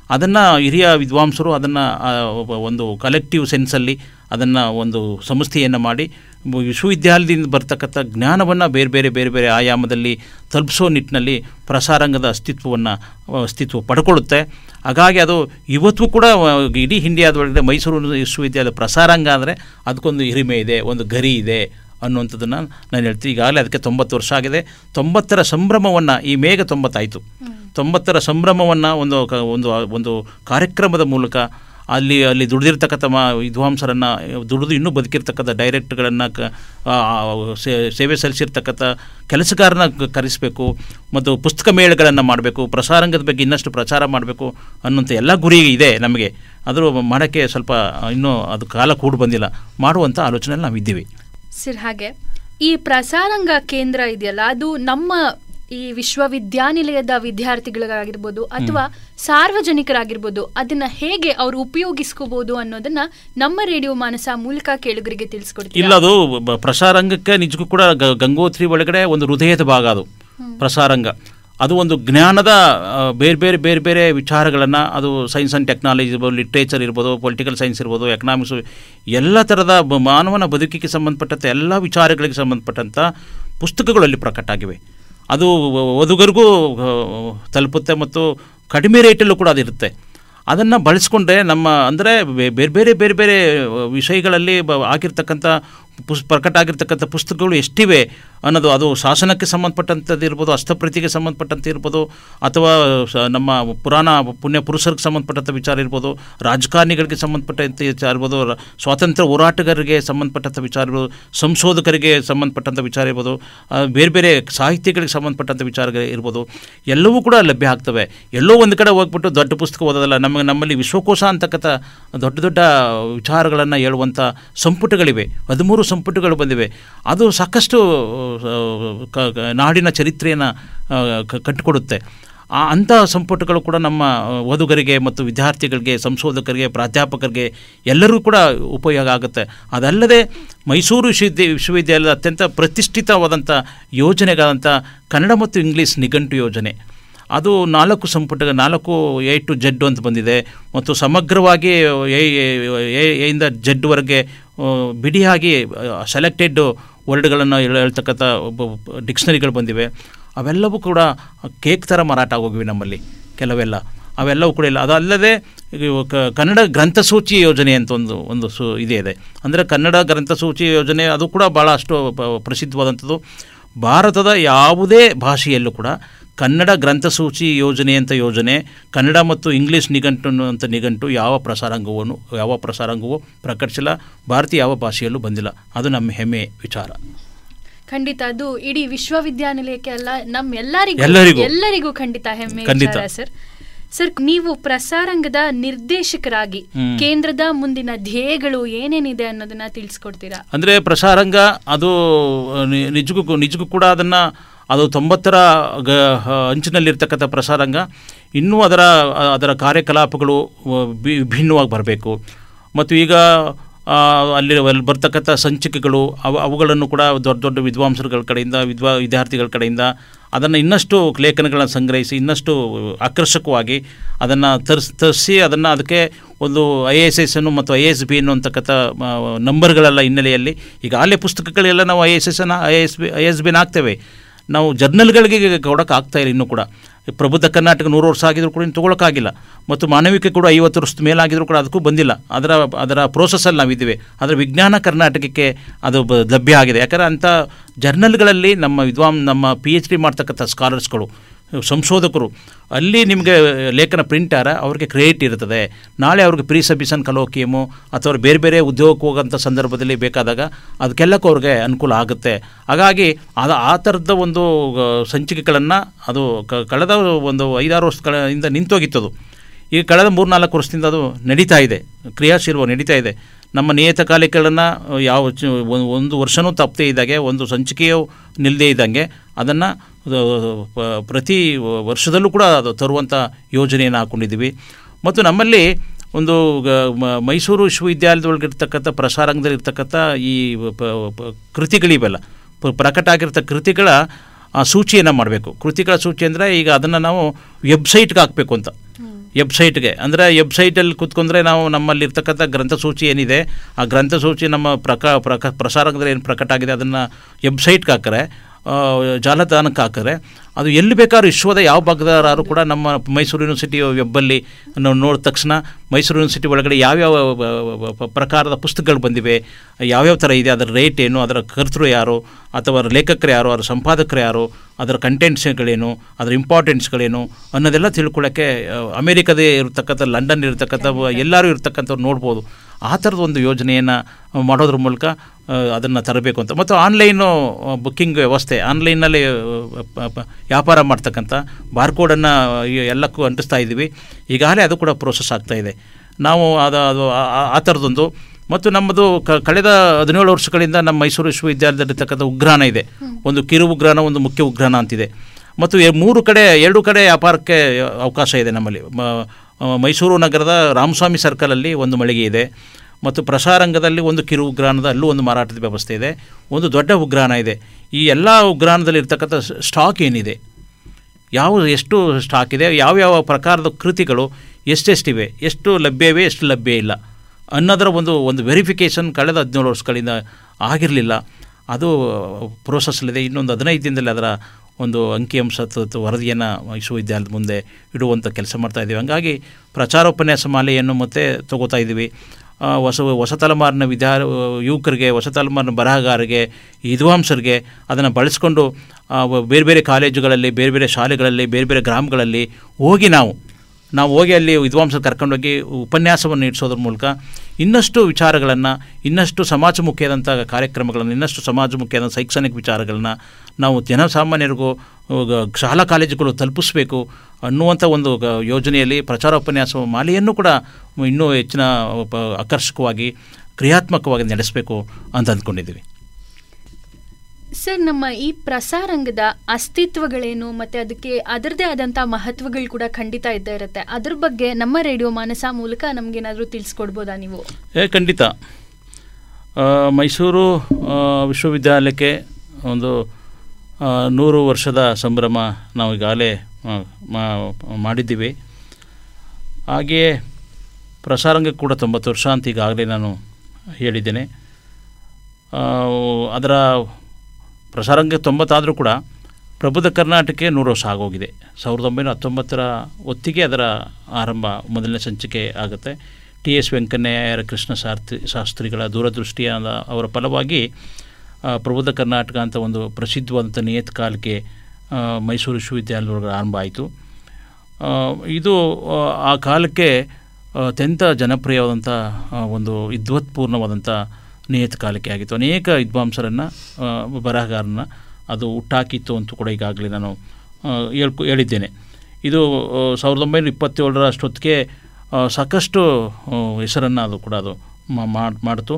ಅದನ್ನು ಹಿರಿಯ ವಿದ್ವಾಂಸರು ಅದನ್ನು ಒಂದು ಕಲೆಕ್ಟಿವ್ ಸೆನ್ಸಲ್ಲಿ ಅದನ್ನು ಒಂದು ಸಂಸ್ಥೆಯನ್ನು ಮಾಡಿ ಬ- ವಿಶ್ವವಿದ್ಯಾಲಯದಿಂದ ಬರ್ತಕ್ಕಂಥ ಜ್ಞಾನವನ್ನು ಬೇರೆ ಬೇರೆ ಬೇರೆ ಬೇರೆ ಆಯಾಮದಲ್ಲಿ ತಲುಪಿಸೋ ನಿಟ್ಟಿನಲ್ಲಿ ಪ್ರಸಾರಾಂಗದ ಅಸ್ತಿತ್ವವನ್ನು ಅಸ್ತಿತ್ವ ಪಡ್ಕೊಳ್ಳುತ್ತೆ ಹಾಗಾಗಿ ಅದು ಇವತ್ತು ಕೂಡ ಆ, ಇಡೀ ಇಂಡಿಯಾದ ಒಳಗಡೆ ಮೈಸೂರು ವಿಶ್ವವಿದ್ಯಾಲಯ ಪ್ರಸಾರಾಂಗ ಅಂದರೆ ಅದಕ್ಕೊಂದು ಹಿರಿಮೆ ಇದೆ ಒಂದು ಗರಿ ಇದೆ ಅನ್ನುವಂಥದ್ದನ್ನು ನಾನು ಹೇಳ್ತೀನಿ ಈಗಾಗಲೇ ಅದಕ್ಕೆ ತೊಂಬತ್ತು ವರ್ಷ ಆಗಿದೆ ತೊಂಬತ್ತರ ಸಂಭ್ರಮವನ್ನು ಈ ಮೇಘ ತೊಂಬತ್ತಾಯಿತು ತೊಂಬತ್ತರ ಸಂಭ್ರಮವನ್ನು ಒಂದು ಕ- ಒಂದು ಒಂದು ಕಾರ್ಯಕ್ರಮದ ಮೂಲಕ ಅಲ್ಲಿ ಅಲ್ಲಿ ದುಡಿದಿರ್ತಕ್ಕಂಥ ಮಾ ವಿದ್ವಾಂಸರನ್ನು ದುಡಿದು ಇನ್ನೂ ಬದುಕಿರ್ತಕ್ಕಂಥ ಡೈರೆಕ್ಟ್ಗಳನ್ನು ಕ ಆ, ಸೇ- ಸೇವೆ ಸಲ್ಲಿಸಿರ್ತಕ್ಕಂಥ ಕೆಲಸಗಾರನ ಕ- ಕರೆಸಬೇಕು ಮತ್ತು ಪುಸ್ತಕ ಮೇಳಗಳನ್ನು ಮಾಡಬೇಕು ಪ್ರಸಾರಾಂಗದ ಬಗ್ಗೆ ಇನ್ನಷ್ಟು ಪ್ರಚಾರ ಮಾಡಬೇಕು ಅನ್ನೋಂಥ ಎಲ್ಲ ಗುರಿ ಇದೆ ನಮಗೆ ಆದರೂ ಮಾಡೋಕ್ಕೆ ಸ್ವಲ್ಪ ಇನ್ನೂ ಅದು ಕಾಲ ಕೂಡು ಬಂದಿಲ್ಲ ಮಾಡುವಂಥ ಆಲೋಚನೆಯಲ್ಲಿ ನಾವು ಇದ್ದೀವಿ ಸರ್ ಹಾಗೆ ಈ ಪ್ರಸಾರಾಂಗ ಕೇಂದ್ರ ಇದೆಯಲ್ಲ ಅದು ನಮ್ಮ ಈ ವಿಶ್ವವಿದ್ಯಾನಿಲಯದ ವಿದ್ಯಾರ್ಥಿಗಳಿಗಾಗಿರ್ಬೋದು ಅಥವಾ ಸಾರ್ವಜನಿಕರಾಗಿರ್ಬೋದು ಅದನ್ನ ಹೇಗೆ ಅವರು ಉಪಯೋಗಿಸ್ಕೋಬಹುದು ಅನ್ನೋದನ್ನ ನಮ್ಮ ರೇಡಿಯೋ ಮಾನಸ ಮೂಲಕ ಕೇಳುಗರಿಗೆ ತಿಳಿಸ್ಕೊಡ್ತೀವಿ ಇಲ್ಲ ಅದು ಬ- ಪ್ರಸಾರಾಂಗಕ್ಕೆ ನಿಜಕ್ಕೂ ಕೂಡ ಗ- ಗಂಗೋತ್ರಿ ಒಳಗಡೆ ಒಂದು ಹೃದಯದ ಭಾಗ ಅದು ಪ್ರಸಾರಾಂಗ ಅದು ಒಂದು ಜ್ಞಾನದ ಆ, ಬೇರೆ ಬೇರೆ ಬೇರೆ ಬೇರೆ ವಿಚಾರಗಳನ್ನು ಅದು ಸೈನ್ಸ್ ಆ್ಯಂಡ್ ಟೆಕ್ನಾಲಜಿ ಇರ್ಬೋದು ಲಿಟ್ರೇಚರ್ ಇರ್ಬೋದು ಪೊಲಿಟಿಕಲ್ ಸೈನ್ಸ್ ಇರ್ಬೋದು ಎಕನಾಮಿಕ್ಸು ಎಲ್ಲ ಥರದ ಬ- ಮಾನವನ ಬದುಕಿಗೆ ಸಂಬಂಧಪಟ್ಟಂಥ ಎಲ್ಲ ವಿಚಾರಗಳಿಗೆ ಸಂಬಂಧಪಟ್ಟಂಥ ಪುಸ್ತಕಗಳು ಅಲ್ಲಿ ಪ್ರಕಟ ಆಗಿವೆ ಅದು ವ- ಓದುಗರಿಗೂ ಆ, ತಲುಪುತ್ತೆ ಮತ್ತು ಕಡಿಮೆ ರೇಟಲ್ಲೂ ಕೂಡ ಅದಿರುತ್ತೆ ಅದನ್ನು ಬಳಸ್ಕೊಂಡ್ರೆ ನಮ್ಮ ಅಂದರೆ ಬೇರೆ ಬೇರೆ ಬೇರೆ ಬೇರೆ ವಿಷಯಗಳಲ್ಲಿ ಬ ಆಗಿರ್ತಕ್ಕಂಥ ಪುಸ್ ಪ್ರಕಟ ಆಗಿರ್ತಕ್ಕಂಥ ಪುಸ್ತಕಗಳು ಎಷ್ಟಿವೆ ಅನ್ನೋದು ಅದು ಶಾಸನಕ್ಕೆ ಸಂಬಂಧಪಟ್ಟಂಥದ್ದು ಇರ್ಬೋದು ಹಸ್ತಪ್ರತಿಗೆ ಸಂಬಂಧಪಟ್ಟಂತೆ ಇರ್ಬೋದು ಅಥವಾ ಸ- ನಮ್ಮ ಪುರಾಣ ಪುಣ್ಯ ಪುರುಷರಿಗೆ ಸಂಬಂಧಪಟ್ಟಂಥ ವಿಚಾರ ಇರ್ಬೋದು ರಾಜಕಾರಣಿಗಳಿಗೆ ಸಂಬಂಧಪಟ್ಟಂಥ ವಿಚಾರ ಇರ್ಬೋದು ರ- ಸ್ವಾತಂತ್ರ್ಯ ಹೋರಾಟಗಾರರಿಗೆ ಸಂಬಂಧಪಟ್ಟಂಥ ವಿಚಾರ ಇರ್ಬೋದು ಸಂಶೋಧಕರಿಗೆ ಸಂಬಂಧಪಟ್ಟಂಥ ವಿಚಾರ ಇರ್ಬೋದು ಆ, ಬೇರೆ ಬೇರೆ ಸಾಹಿತ್ಯಗಳಿಗೆ ಸಂಬಂಧಪಟ್ಟಂಥ ವಿಚಾರಗಳು ಇರ್ಬೋದು ಎಲ್ಲವೂ ಕೂಡ ಲಭ್ಯ ಆಗ್ತವೆ ಎಲ್ಲೋ ಒಂದು ಕಡೆ ಹೋಗ್ಬಿಟ್ಟು ದೊಡ್ಡ ಪುಸ್ತಕ ಓದೋದಲ್ಲ ನಮಗೆ ನಮ್ಮಲ್ಲಿ ವಿಶ್ವಕೋಶ ಅಂತಕ್ಕಂಥ ದೊಡ್ಡ ದೊಡ್ಡ ವಿಚಾರಗಳನ್ನು ಹೇಳುವಂಥ ಸಂಪುಟಗಳಿವೆ ಹದಿಮೂರು ಸಂಪುಟಗಳು ಬಂದಿವೆ ಅದು ಸಾಕಷ್ಟು ಆ, ಕ- ಕ- ನಾಡಿನ ಚರಿತ್ರೆಯನ್ನು ಕಟ್ಟಿಕೊಡುತ್ತೆ ಆ ಅಂಥ ಸಂಪುಟಗಳು ಕೂಡ ನಮ್ಮ ಆ, ಓದುಗರಿಗೆ ಮತ್ತು ವಿದ್ಯಾರ್ಥಿಗಳಿಗೆ ಸಂಶೋಧಕರಿಗೆ ಪ್ರಾಧ್ಯಾಪಕರಿಗೆ ಎಲ್ಲರಿಗೂ ಕೂಡ ಉಪಯೋಗ ಆಗುತ್ತೆ ಅದಲ್ಲದೆ ಮೈಸೂರು ವಿಶ್ವವಿದ್ಯ ವಿಶ್ವವಿದ್ಯಾಲಯದ ಅತ್ಯಂತ ಪ್ರತಿಷ್ಠಿತವಾದಂಥ ಯೋಜನೆಗಳಂಥ ಕನ್ನಡ ಮತ್ತು ಇಂಗ್ಲೀಷ್ ನಿಘಂಟು ಯೋಜನೆ ಅದು ನಾಲ್ಕು ಸಂಪುಟ ನಾಲ್ಕು ಎ ಟು ಜೆಡ್ ಅಂತ ಬಂದಿದೆ ಮತ್ತು ಸಮಗ್ರವಾಗಿ ಎ ಎ- ಎಯಿಂದ ಜೆಡ್ವರೆಗೆ ಆ, ಬಿಡಿಯಾಗಿ ಸೆಲೆಕ್ಟೆಡ್ ವರ್ಡ್ಗಳನ್ನು ಹೇಳ್ತಕ್ಕಂಥ ಡಿಕ್ಷನರಿಗಳು ಬಂದಿವೆ ಅವೆಲ್ಲವೂ ಕೂಡ ಕೇಕ್ ಥರ ಮಾರಾಟ ಆಗೋಗಿವೆ ನಮ್ಮಲ್ಲಿ ಕೆಲವೆಲ್ಲ ಅವೆಲ್ಲವೂ ಕೂಡ ಇಲ್ಲ ಅದಲ್ಲದೆ ಇವು ಕ- ಕನ್ನಡ ಗ್ರಂಥಸೂಚಿ ಯೋಜನೆ ಅಂತ ಒಂದು ಒಂದು ಸು ಇದೆ ಇದೆ ಅಂದರೆ ಕನ್ನಡ ಗ್ರಂಥಸೂಚಿ ಯೋಜನೆ ಅದು ಕೂಡ ಭಾಳಷ್ಟು ಪ- ಪ್ರಸಿದ್ಧವಾದಂಥದ್ದು ಭಾರತದ ಯಾವುದೇ ಭಾಷೆಯಲ್ಲೂ ಕೂಡ ಕನ್ನಡ ಗ್ರಂಥಸೂಚಿ ಯೋಜನೆ ಅಂತ ಯೋಜನೆ ಕನ್ನಡ ಮತ್ತು ಇಂಗ್ಲೀಷ್ ನಿಘಂಟು ಅಂತ ನಿಘಂಟು ಯಾವ ಪ್ರಸಾರಾಂಗವನ್ನು ಯಾವ ಪ್ರಸಾರಾಂಗವೂ ಪ್ರಕಟಿಸಿಲ್ಲ ಭಾರತೀಯ ಯಾವ ಭಾಷೆಯಲ್ಲೂ ಬಂದಿಲ್ಲ ಅದು ನಮ್ಮ ಹೆಮ್ಮೆ ವಿಚಾರ ಖಂಡಿತ ಅದು ಇಡೀ ವಿಶ್ವವಿದ್ಯಾನಿಲಯಕ್ಕೆ ಅಲ್ಲ ನಮ್ಮೆಲ್ಲರಿಗೂ ಎಲ್ಲರಿಗೂ. ಎಲ್ಲರಿಗೂ ಖಂಡಿತ ಹೆಮ್ಮೆ ಖಂಡಿತ. ವಿಚಾರ ಸರ್ ಸರ್ ನೀವು ಪ್ರಸಾರಾಂಗದ ನಿರ್ದೇಶಕರಾಗಿ ಹ್ಮ್. ಕೇಂದ್ರದ ಮುಂದಿನ ಧ್ಯೇಯಗಳು ಏನೇನಿದೆ ಅನ್ನೋದನ್ನ ತಿಳಿಸ್ಕೊಡ್ತೀರಾ ಅಂದರೆ ಪ್ರಸಾರಾಂಗ ಅದು ನಿ- ನಿಜಕ್ಕೂ ನಿಜಕ್ಕೂ ಕೂಡ ಅದನ್ನು ಅದು ತೊಂಬತ್ತರ ಗ ಅಂಚಿನಲ್ಲಿರ್ತಕ್ಕಂಥ ಪ್ರಸಾರಾಂಗ ಇನ್ನೂ ಅದರ ಅದರ ಕಾರ್ಯಕಲಾಪಗಳು ಆ, ವಿ- ವಿಭಿನ್ನವಾಗಿ ಬರಬೇಕು ಮತ್ತು ಈಗ ಆ, ಅಲ್ಲಿ ಅಲ್ಲಿ ಬರ್ತಕ್ಕಂಥ ಸಂಚಿಕೆಗಳು ಅವು ಅವುಗಳನ್ನು ಕೂಡ ದೊಡ್ಡ ದೊಡ್ಡ ವಿದ್ವಾಂಸರುಗಳ ಕಡೆಯಿಂದ ವಿದ್ವಾ ವಿದ್ಯಾರ್ಥಿಗಳ ಕಡೆಯಿಂದ ಅದನ್ನು ಇನ್ನಷ್ಟು ಲೇಖನಗಳನ್ನು ಸಂಗ್ರಹಿಸಿ ಇನ್ನಷ್ಟು ಆಕರ್ಷಕವಾಗಿ ಅದನ್ನು ತರಿಸ್ ತರಿಸಿ ಅದನ್ನು ಅದಕ್ಕೆ ಒಂದು ಐ ಎಸ್ ಎಸ್ ಅನ್ನು ಮತ್ತು ಐ ಎಸ್ ಬಿ ಅನ್ನು ಅಂತಕ್ಕಂಥ ಆ, ನಂಬರ್ಗಳೆಲ್ಲ ಹಿನ್ನೆಲೆಯಲ್ಲಿ ಈಗ ಅಲ್ಲೇ ಪುಸ್ತಕಗಳೆಲ್ಲ ನಾವು ಐ ಎಸ್ ಎಸ್ ಅನ್ನು I S B I S ಬಿನ ಹಾಕ್ತೇವೆ ನಾವು ಜರ್ನಲ್ಗಳಿಗೆ ಕೊಡೋಕೆ ಆಗ್ತಾ ಇಲ್ಲ ಇನ್ನೂ ಕೂಡ ಪ್ರಬುದ್ಧ ಕರ್ನಾಟಕ ನೂರು ವರ್ಷ ಆಗಿದ್ರು ಕೂಡ ಇನ್ನು ತೊಗೊಳಕ್ಕಾಗಿಲ್ಲ ಮತ್ತು ಮಾನವಿಕೆ ಕೂಡ ಐವತ್ತು ವರ್ಷದ ಮೇಲಾಗಿದ್ರು ಕೂಡ ಅದಕ್ಕೂ ಬಂದಿಲ್ಲ ಅದರ ಅದರ ಪ್ರೋಸೆಸ್ಸಲ್ಲಿ ನಾವಿದ್ದೀವಿ ಅದರ ವಿಜ್ಞಾನ ಕರ್ನಾಟಕಕ್ಕೆ ಅದು ಬ ಲಭ್ಯ ಆಗಿದೆ ಯಾಕಂದರೆ ಅಂಥ ಜರ್ನಲ್ಗಳಲ್ಲಿ ನಮ್ಮ ವಿದ್ವಾಂ ನಮ್ಮ ಪಿ ಎಚ್ ಡಿ ಮಾಡ್ತಕ್ಕಂಥ ಸ್ಕಾಲರ್ಸ್ಗಳು ಸಂಶೋಧಕರು ಅಲ್ಲಿ ನಿಮಗೆ ಲೇಖನ ಪ್ರಿಂಟಾರ ಅವ್ರಿಗೆ ಕ್ರೆಡಿಟ್ ಇರ್ತದೆ ನಾಳೆ ಅವ್ರಿಗೆ ಪ್ರೀ ಸಬ್ಮಿಷನ್ ಕಲೋಕಿಯಮು ಅಥವಾ ಅವ್ರು ಬೇರೆ ಬೇರೆ ಉದ್ಯೋಗಕ್ಕೆ ಹೋಗೋಂಥ ಸಂದರ್ಭದಲ್ಲಿ ಬೇಕಾದಾಗ ಅದಕ್ಕೆಲ್ಲಕ್ಕೂ ಅವ್ರಿಗೆ ಅನುಕೂಲ ಆಗುತ್ತೆ ಹಾಗಾಗಿ ಅದು ಆ ಥರದ ಒಂದು ಸಂಚಿಕೆಗಳನ್ನು ಅದು ಕ- ಕಳೆದ ಒಂದು ಐದಾರು ವರ್ಷಗಳಿಂದ ನಿಂತೋಗಿತ್ತದು ಈಗ ಕಳೆದ ಮೂರು ನಾಲ್ಕು ವರ್ಷದಿಂದ ಅದು ನಡೀತಾ ಇದೆ ಕ್ರಿಯಾಶೀಲವ ನಡೀತಾ ಇದೆ ನಮ್ಮ ನಿಯತಕಾಲಿಕೆಗಳನ್ನು ಯಾವ ಚ- ಒಂದು- ಒಂದು ವರ್ಷವೂ ತಪ್ಪದೇ ಇದ್ದಾಗೆ ಒಂದು ಸಂಚಿಕೆಯೂ ನಿಲ್ಲದೇ ಇದ್ದಂಗೆ ಅದನ್ನು ಪ್ರತಿ ವರ್ಷದಲ್ಲೂ ಕೂಡ ಅದು ತರುವಂಥ ಯೋಜನೆಯನ್ನು ಹಾಕ್ಕೊಂಡಿದ್ದೀವಿ ಮತ್ತು ನಮ್ಮಲ್ಲಿ ಒಂದು ಗ- ಮ- ಮೈಸೂರು ವಿಶ್ವವಿದ್ಯಾಲಯದೊಳಗಿರ್ತಕ್ಕಂಥ ಪ್ರಸಾರಾಂಗದಲ್ಲಿರ್ತಕ್ಕಂಥ ಈ ಪ- ಪ- ಕೃತಿಗಳಿವೆಲ್ಲ ಪ- ಪ್ರಕಟ ಆಗಿರ್ತಕ್ಕ ಕೃತಿಗಳ ಆ, ಸೂಚಿಯನ್ನು ಮಾಡಬೇಕು ಕೃತಿಗಳ ಸೂಚಿ ಅಂದರೆ ಈಗ ಅದನ್ನು ನಾವು ವೆಬ್ಸೈಟ್ಗೆ ಹಾಕಬೇಕು ಅಂತ ವೆಬ್ಸೈಟ್ಗೆ ಅಂದರೆ ವೆಬ್ಸೈಟಲ್ಲಿ ಕೂತ್ಕೊಂಡ್ರೆ ನಾವು ನಮ್ಮಲ್ಲಿರ್ತಕ್ಕಂಥ ಗ್ರಂಥಸೂಚಿ ಏನಿದೆ ಆ ಗ್ರಂಥಸೂಚಿ ನಮ್ಮ ಪ್ರಕ ಪ್ರಕ ಪ್ರಸಾರದಲ್ಲಿ ಏನು ಪ್ರಕಟ ಆಗಿದೆ ಅದನ್ನು ವೆಬ್ಸೈಟ್ಗೆ ಹಾಕಿದ್ರೆ ಆ, ಜಾಲತಾಣಕ್ಕೆ ಹಾಕಿದ್ರೆ ಅದು ಎಲ್ಲಿ ಬೇಕಾದ್ರೂ ವಿಶ್ವದ ಯಾವ ಭಾಗದವರಾದ್ರೂ ಕೂಡ ನಮ್ಮ ಮೈಸೂರು ಯೂನಿವರ್ಸಿಟಿ ವೆಬ್ಬಲ್ಲಿ ನಾವು ನೋಡಿದ ತಕ್ಷಣ ಮೈಸೂರು ಯೂನಿವರ್ಸಿಟಿ ಒಳಗಡೆ ಯಾವ್ಯಾವ ಆ, ಪ- ಪ್ರಕಾರದ ಪುಸ್ತಕಗಳು ಬಂದಿವೆ ಯಾವ್ಯಾವ ಥರ ಇದೆ ಅದರ ರೇಟ್ ಏನು ಅದರ ಕರ್ತೃ ಯಾರು ಅಥವಾ ಅದರ ಲೇಖಕರು ಯಾರು ಅದರ ಸಂಪಾದಕರು ಯಾರು ಅದರ ಕಂಟೆಂಟ್ಸ್ಗಳೇನು ಅದರ ಇಂಪಾರ್ಟೆನ್ಸ್ಗಳೇನು ಅನ್ನೋದೆಲ್ಲ ತಿಳ್ಕೊಳ್ಳೋಕ್ಕೆ ಆ, ಅಮೇರಿಕದೇ ಇರತಕ್ಕಂಥ ಲಂಡನ್ ಇರತಕ್ಕಂಥ ಎಲ್ಲರೂ ಇರ್ತಕ್ಕಂಥವ್ರು ನೋಡ್ಬೋದು ಆ ಥರದ ಒಂದು ಯೋಜನೆಯನ್ನು ಮಾಡೋದ್ರ ಮೂಲಕ ಅದನ್ನು ತರಬೇಕು ಅಂತ ಮತ್ತು ಆನ್ಲೈನು ಬುಕ್ಕಿಂಗ್ ವ್ಯವಸ್ಥೆ ಆನ್ಲೈನಲ್ಲಿ ಪ- ಪ- ವ್ಯಾಪಾರ ಮಾಡ್ತಕ್ಕಂಥ ಬಾರ್ಕೋಡನ್ನು ಎಲ್ಲಕ್ಕೂ ಅಂಟಿಸ್ತಾ ಇದ್ದೀವಿ ಈಗಾಗಲೇ ಅದು ಕೂಡ ಪ್ರೋಸೆಸ್ ಆಗ್ತಾ ಇದೆ ನಾವು ಅದು ಅದು ಆ- ಆ- ಆ ಥರದೊಂದು ಮತ್ತು ನಮ್ಮದು ಕ- ಕಳೆದ ಹದಿನೇಳು ವರ್ಷಗಳಿಂದ ನಮ್ಮ ಮೈಸೂರು ವಿಶ್ವವಿದ್ಯಾಲಯದಲ್ಲಿರ್ತಕ್ಕಂಥ ಉಗ್ರಾಣ ಇದೆ ಒಂದು ಕಿರು ಉಗ್ರಾಣ ಒಂದು ಮುಖ್ಯ ಉಗ್ರಾಣ ಅಂತಿದೆ ಮತ್ತು ಎ- ಮೂರು ಕಡೆ ಎರಡು ಕಡೆ ವ್ಯಾಪಾರಕ್ಕೆ ಅವಕಾಶ ಇದೆ ನಮ್ಮಲ್ಲಿ ಮ- ಆ, ಮೈಸೂರು ನಗರದ ರಾಮಸ್ವಾಮಿ ಸರ್ಕಲಲ್ಲಿ ಒಂದು ಮಳಿಗೆ ಇದೆ ಮತ್ತು ಪ್ರಸಾರಂಗದಲ್ಲಿ ಒಂದು ಕಿರು ಉಗ್ರಾಣದ ಅಲ್ಲೂ ಒಂದು ಮಾರಾಟದ ವ್ಯವಸ್ಥೆ ಇದೆ ಒಂದು ದೊಡ್ಡ ಉಗ್ರಾಣ ಇದೆ ಈ ಎಲ್ಲ ಉಗ್ರಾಣದಲ್ಲಿ ಇರ್ತಕ್ಕಂಥ ಸ್- ಸ್ಟಾಕ್ ಏನಿದೆ ಯಾವ ಎಷ್ಟು ಸ್ಟಾಕ್ ಇದೆ ಯಾವ್ಯಾವ ಪ್ರಕಾರದ ಕೃತಿಗಳು ಎಷ್ಟೆಷ್ಟಿವೆ ಎಷ್ಟು ಲಭ್ಯ ಇವೆ ಎಷ್ಟು ಲಭ್ಯ ಇಲ್ಲ ಅನ್ನೋದರ ಒಂದು ಒಂದು ವೆರಿಫಿಕೇಷನ್ ಕಳೆದ ಹದಿನೇಳು ವರ್ಷಗಳಿಂದ ಆಗಿರಲಿಲ್ಲ ಅದು ಪ್ರೋಸೆಸ್ಸಲ್ಲಿದೆ ಇನ್ನೊಂದು ಹದಿನೈದು ದಿನದಲ್ಲಿ ಅದರ ಒಂದು ಅಂಕಿಅಂಶ ತ- ವರದಿಯನ್ನು ವಿಶ್ವವಿದ್ಯಾಲಯದ ಮುಂದೆ ಇಡುವಂಥ ಕೆಲಸ ಮಾಡ್ತಾ ಇದ್ದೀವಿ ಹಂಗಾಗಿ ಪ್ರಚಾರೋಪನ್ಯಾಸ ಮಾಲೆಯನ್ನು ಮತ್ತೆ ತಗೋತಾ ಇದ್ದೀವಿ ಆ, ಹೊಸ ಹೊಸ ತಲೆಮಾರಿನ ವಿದ್ಯಾ ಯುವಕರಿಗೆ ಹೊಸ ತಲೆಮಾರಿನ ಬರಹಗಾರರಿಗೆ ವಿದ್ವಾಂಸರಿಗೆ ಅದನ್ನು ಬಳಸ್ಕೊಂಡು ಆ, ವ- ಬೇರೆ ಬೇರೆ ಕಾಲೇಜುಗಳಲ್ಲಿ ಬೇರೆ ಬೇರೆ ಶಾಲೆಗಳಲ್ಲಿ ಬೇರೆ ಬೇರೆ ಗ್ರಾಮಗಳಲ್ಲಿ ಹೋಗಿ ನಾವು ನಾವು ಹೋಗಿ ಅಲ್ಲಿ ವಿದ್ವಾಂಸರು ಕರ್ಕೊಂಡೋಗಿ ಉಪನ್ಯಾಸವನ್ನು ನೀಡಿಸೋದ್ರ ಮೂಲಕ ಇನ್ನಷ್ಟು ವಿಚಾರಗಳನ್ನು ಇನ್ನಷ್ಟು ಸಮಾಜಮುಖಿಯಾದಂಥ ಕಾರ್ಯಕ್ರಮಗಳನ್ನು ಇನ್ನಷ್ಟು ಸಮಾಜಮುಖಿಯಾದ ಶೈಕ್ಷಣಿಕ ವಿಚಾರಗಳನ್ನ ನಾವು ಜನಸಾಮಾನ್ಯರಿಗೂ ಗ- ಶಾಲಾ ಕಾಲೇಜುಗಳು ತಲುಪಿಸಬೇಕು ಅನ್ನುವಂಥ ಒಂದು ಗ- ಯೋಜನೆಯಲ್ಲಿ ಪ್ರಚಾರೋಪನ್ಯಾಸ ಮಾಲೆಯನ್ನು ಕೂಡ ಇನ್ನೂ ಹೆಚ್ಚಿನ ಪ- ಆಕರ್ಷಕವಾಗಿ ಕ್ರಿಯಾತ್ಮಕವಾಗಿ ನಡೆಸಬೇಕು ಅಂತ ಅಂದ್ಕೊಂಡಿದ್ದೀವಿ ಸರ್ ನಮ್ಮ ಈ ಪ್ರಸಾರಂಗದ ಅಸ್ತಿತ್ವಗಳೇನು ಮತ್ತೆ ಅದಕ್ಕೆ ಅದರದೇ ಆದಂಥ ಮಹತ್ವಗಳು ಕೂಡ ಖಂಡಿತ ಇದ್ದೇ ಇರುತ್ತೆ ಅದ್ರ ಬಗ್ಗೆ ನಮ್ಮ ರೇಡಿಯೋ ಮಾನಸ ಮೂಲಕ ನಮ್ಗೇನಾದರೂ ತಿಳಿಸ್ಕೊಡ್ಬೋದಾ ನೀವು ಏ ಖಂಡಿತ ಆ, ಮೈಸೂರು ಆ, ವಿಶ್ವವಿದ್ಯಾಲಯಕ್ಕೆ ಒಂದು ಆ, ನೂರು ವರ್ಷದ ಸಂಭ್ರಮ ನಾವು ಈಗಾಗಲೇ ಆ, ಮಾ- ಮಾಡಿದ್ದೀವಿ ಹಾಗೆಯೇ ಪ್ರಸಾರಂಗಕ್ಕೆ ಕೂಡ ತೊಂಬತ್ತು ವರ್ಷ ಅಂತ ಈಗಾಗಲೇ ನಾನು ಹೇಳಿದ್ದೇನೆ ಆ, ಅದರ ಪ್ರಸಾರಂಗ ತೊಂಬತ್ತಾದರೂ ಕೂಡ ಪ್ರಬುದ್ಧ ಕರ್ನಾಟಕಕ್ಕೆ ನೂರು ವರ್ಷ ಆಗೋಗಿದೆ ಸಾವಿರದ ಒಂಬೈನೂರ ಹತ್ತೊಂಬತ್ತರ ಹೊತ್ತಿಗೆ ಅದರ ಆರಂಭ ಮೊದಲನೇ ಸಂಚಿಕೆ ಆಗುತ್ತೆ ಟಿ ಎಸ್ ವೆಂಕಣ್ಣಯ್ಯರ ಕೃಷ್ಣ ಶಾಸ್ತ್ರಿ ಶಾಸ್ತ್ರಿಗಳ ದೂರದೃಷ್ಟಿಯಾದ ಅವರ ಫಲವಾಗಿ ಆ, ಪ್ರಬುದ್ಧ ಕರ್ನಾಟಕ ಅಂತ ಒಂದು ಪ್ರಸಿದ್ಧವಾದಂಥ ನಿಯತಕಾಲಿಕೆ ಆ, ಮೈಸೂರು ವಿಶ್ವವಿದ್ಯಾಲಯದೊಳಗೆ ಆರಂಭ ಆಯಿತು ಆ, ಇದು ಆ, ಆ ಕಾಲಕ್ಕೆ ಆ, ಅತ್ಯಂತ ಜನಪ್ರಿಯವಾದಂಥ ಆ, ಒಂದು ವಿದ್ವತ್ಪೂರ್ಣವಾದಂಥ ನಿಯತಕಾಲಿಕೆ ಆಗಿತ್ತು ಅನೇಕ ವಿದ್ವಾಂಸರನ್ನು ಬರಹಗಾರನ ಅದು ಹುಟ್ಟಾಕಿತ್ತು ಅಂತ ಕೂಡ ಈಗಾಗಲೇ ನಾನು ಆ, ಹೇಳ್ಕೊ ಹೇಳಿದ್ದೇನೆ ಇದು ಆ, ಸಾವಿರದ ಒಂಬೈನೂರ ಇಪ್ಪತ್ತೇಳರ ಅಷ್ಟೊತ್ತಿಗೆ ಆ, ಸಾಕಷ್ಟು ಹೆಸರನ್ನು ಅದು ಕೂಡ ಅದು ಮಾ- ಮಾಡ್- ಮಾಡಿತು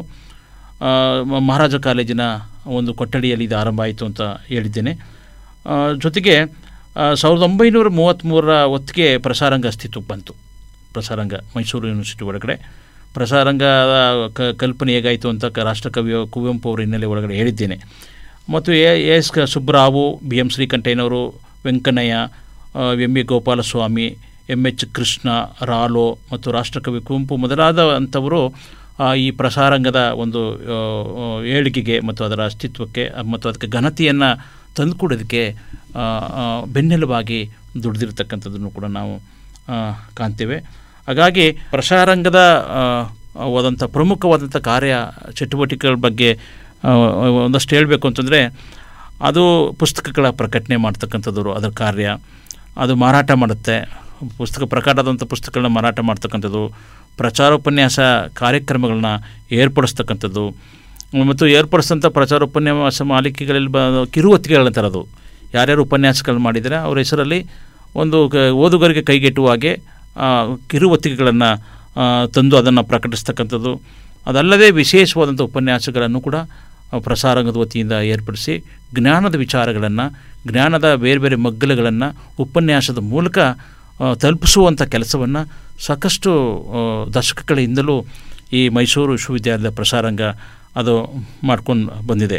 ಆ, ಮ- ಮಹಾರಾಜ ಕಾಲೇಜಿನ ಒಂದು ಕೊಠಡಿಯಲ್ಲಿ ಇದು ಆರಂಭ ಆಯಿತು ಅಂತ ಹೇಳಿದ್ದೇನೆ ಆ, ಜೊತೆಗೆ ಆ, ಸಾವಿರದ ಒಂಬೈನೂರ ಮೂವತ್ತ್ಮೂರರ ಹೊತ್ತಿಗೆ ಪ್ರಸಾರಂಗ ಅಸ್ತಿತ್ವಕ್ಕೆ ಬಂತು ಪ್ರಸಾರಂಗ ಮೈಸೂರು ಯೂನಿವರ್ಸಿಟಿ ಒಳಗಡೆ ಪ್ರಸಾರಂಗದ ಕ ಕಲ್ಪನೆ ಹೇಗಾಯಿತು ಅಂತ ಕ ರಾಷ್ಟ್ರಕವಿ ಕುವೆಂಪು ಅವರ ಹಿನ್ನೆಲೆ ಒಳಗಡೆ ಹೇಳಿದ್ದೇನೆ ಮತ್ತು ಎ ಎಸ್ ಕ ಸುಬ್ಬರಾವು ಬಿ ಎಂ ಶ್ರೀಕಂಠಯ್ಯನವರು ವೆಂಕಣ್ಣಯ್ಯ ಆ, M A Gopalaswamy M H Krishna ರಾಲೋ ಮತ್ತು ರಾಷ್ಟ್ರಕವಿ ಕುವೆಂಪು ಮೊದಲಾದ ಅಂಥವರು ಆ, ಈ ಪ್ರಸಾರಂಗದ ಒಂದು ಆ, ಆ, ಏಳಿಗೆಗೆ ಮತ್ತು ಅದರ ಅಸ್ತಿತ್ವಕ್ಕೆ ಆ, ಮತ್ತು ಅದಕ್ಕೆ ಘನತೆಯನ್ನು ತಂದುಕೊಡೋದಕ್ಕೆ ಆ, ಆ, ಬೆನ್ನೆಲುಬಾಗಿ ದುಡಿದಿರ್ತಕ್ಕಂಥದ್ದನ್ನು ಕೂಡ ನಾವು ಆ, ಕಾಣ್ತೇವೆ ಹಾಗಾಗಿ ಪ್ರಸಾರಂಗದ ಆ, ವಾದಂಥ ಪ್ರಮುಖವಾದಂಥ ಕಾರ್ಯ ಚಟುವಟಿಕೆಗಳ ಬಗ್ಗೆ ಆ, ಒಂದಷ್ಟು ಹೇಳಬೇಕು ಅಂತಂದರೆ ಅದು ಪುಸ್ತಕಗಳ ಪ್ರಕಟಣೆ ಮಾಡ್ತಕ್ಕಂಥದ್ದು ಅದರ ಕಾರ್ಯ ಅದು ಮಾರಾಟ ಮಾಡುತ್ತೆ ಪುಸ್ತಕ ಪ್ರಕಟವಾದಂಥ ಪುಸ್ತಕಗಳನ್ನ ಮಾರಾಟ ಮಾಡ್ತಕ್ಕಂಥದ್ದು ಪ್ರಚಾರೋಪನ್ಯಾಸ ಕಾರ್ಯಕ್ರಮಗಳನ್ನ ಏರ್ಪಡಿಸ್ತಕ್ಕಂಥದ್ದು ಮತ್ತು ಏರ್ಪಡಿಸಿದಂಥ ಪ್ರಚಾರೋಪನ್ಯಾಸ ಮಾಲಿಕೆಗಳಲ್ಲಿ ಬ ಕಿರುಹೊತ್ತಿಗೆಗಳನ್ನ ತರೋದು ಯಾರ್ಯಾರು ಉಪನ್ಯಾಸಗಳು ಮಾಡಿದರೆ ಅವ್ರ ಹೆಸರಲ್ಲಿ ಒಂದು ಕ- ಓದುಗರಿಗೆ ಕೈಗೆಟುವ ಹಾಗೆ ಆ, ಕಿರುಹೊತ್ತಿಗೆಗಳನ್ನು ತಂದು ಅದನ್ನು ಪ್ರಕಟಿಸ್ತಕ್ಕಂಥದ್ದು ಅದಲ್ಲದೆ ವಿಶೇಷವಾದಂಥ ಉಪನ್ಯಾಸಗಳನ್ನು ಕೂಡ ಆ, ಪ್ರಸಾರಂಗದ ವತಿಯಿಂದ ಏರ್ಪಡಿಸಿ ಜ್ಞಾನದ ವಿಚಾರಗಳನ್ನು ಜ್ಞಾನದ ಬೇರೆ ಬೇರೆ ಮಗ್ಗಲುಗಳನ್ನು ಉಪನ್ಯಾಸದ ಮೂಲಕ ಆ, ತಲುಪಿಸುವಂಥ ಕೆಲಸವನ್ನು ಸಾಕಷ್ಟು ಆ, ದಶಕಗಳಿಂದಲೂ ಈ ಮೈಸೂರು ವಿಶ್ವವಿದ್ಯಾಲಯದ ಪ್ರಸಾರಂಗ ಅದು ಮಾಡ್ಕೊಂಡು ಬಂದಿದೆ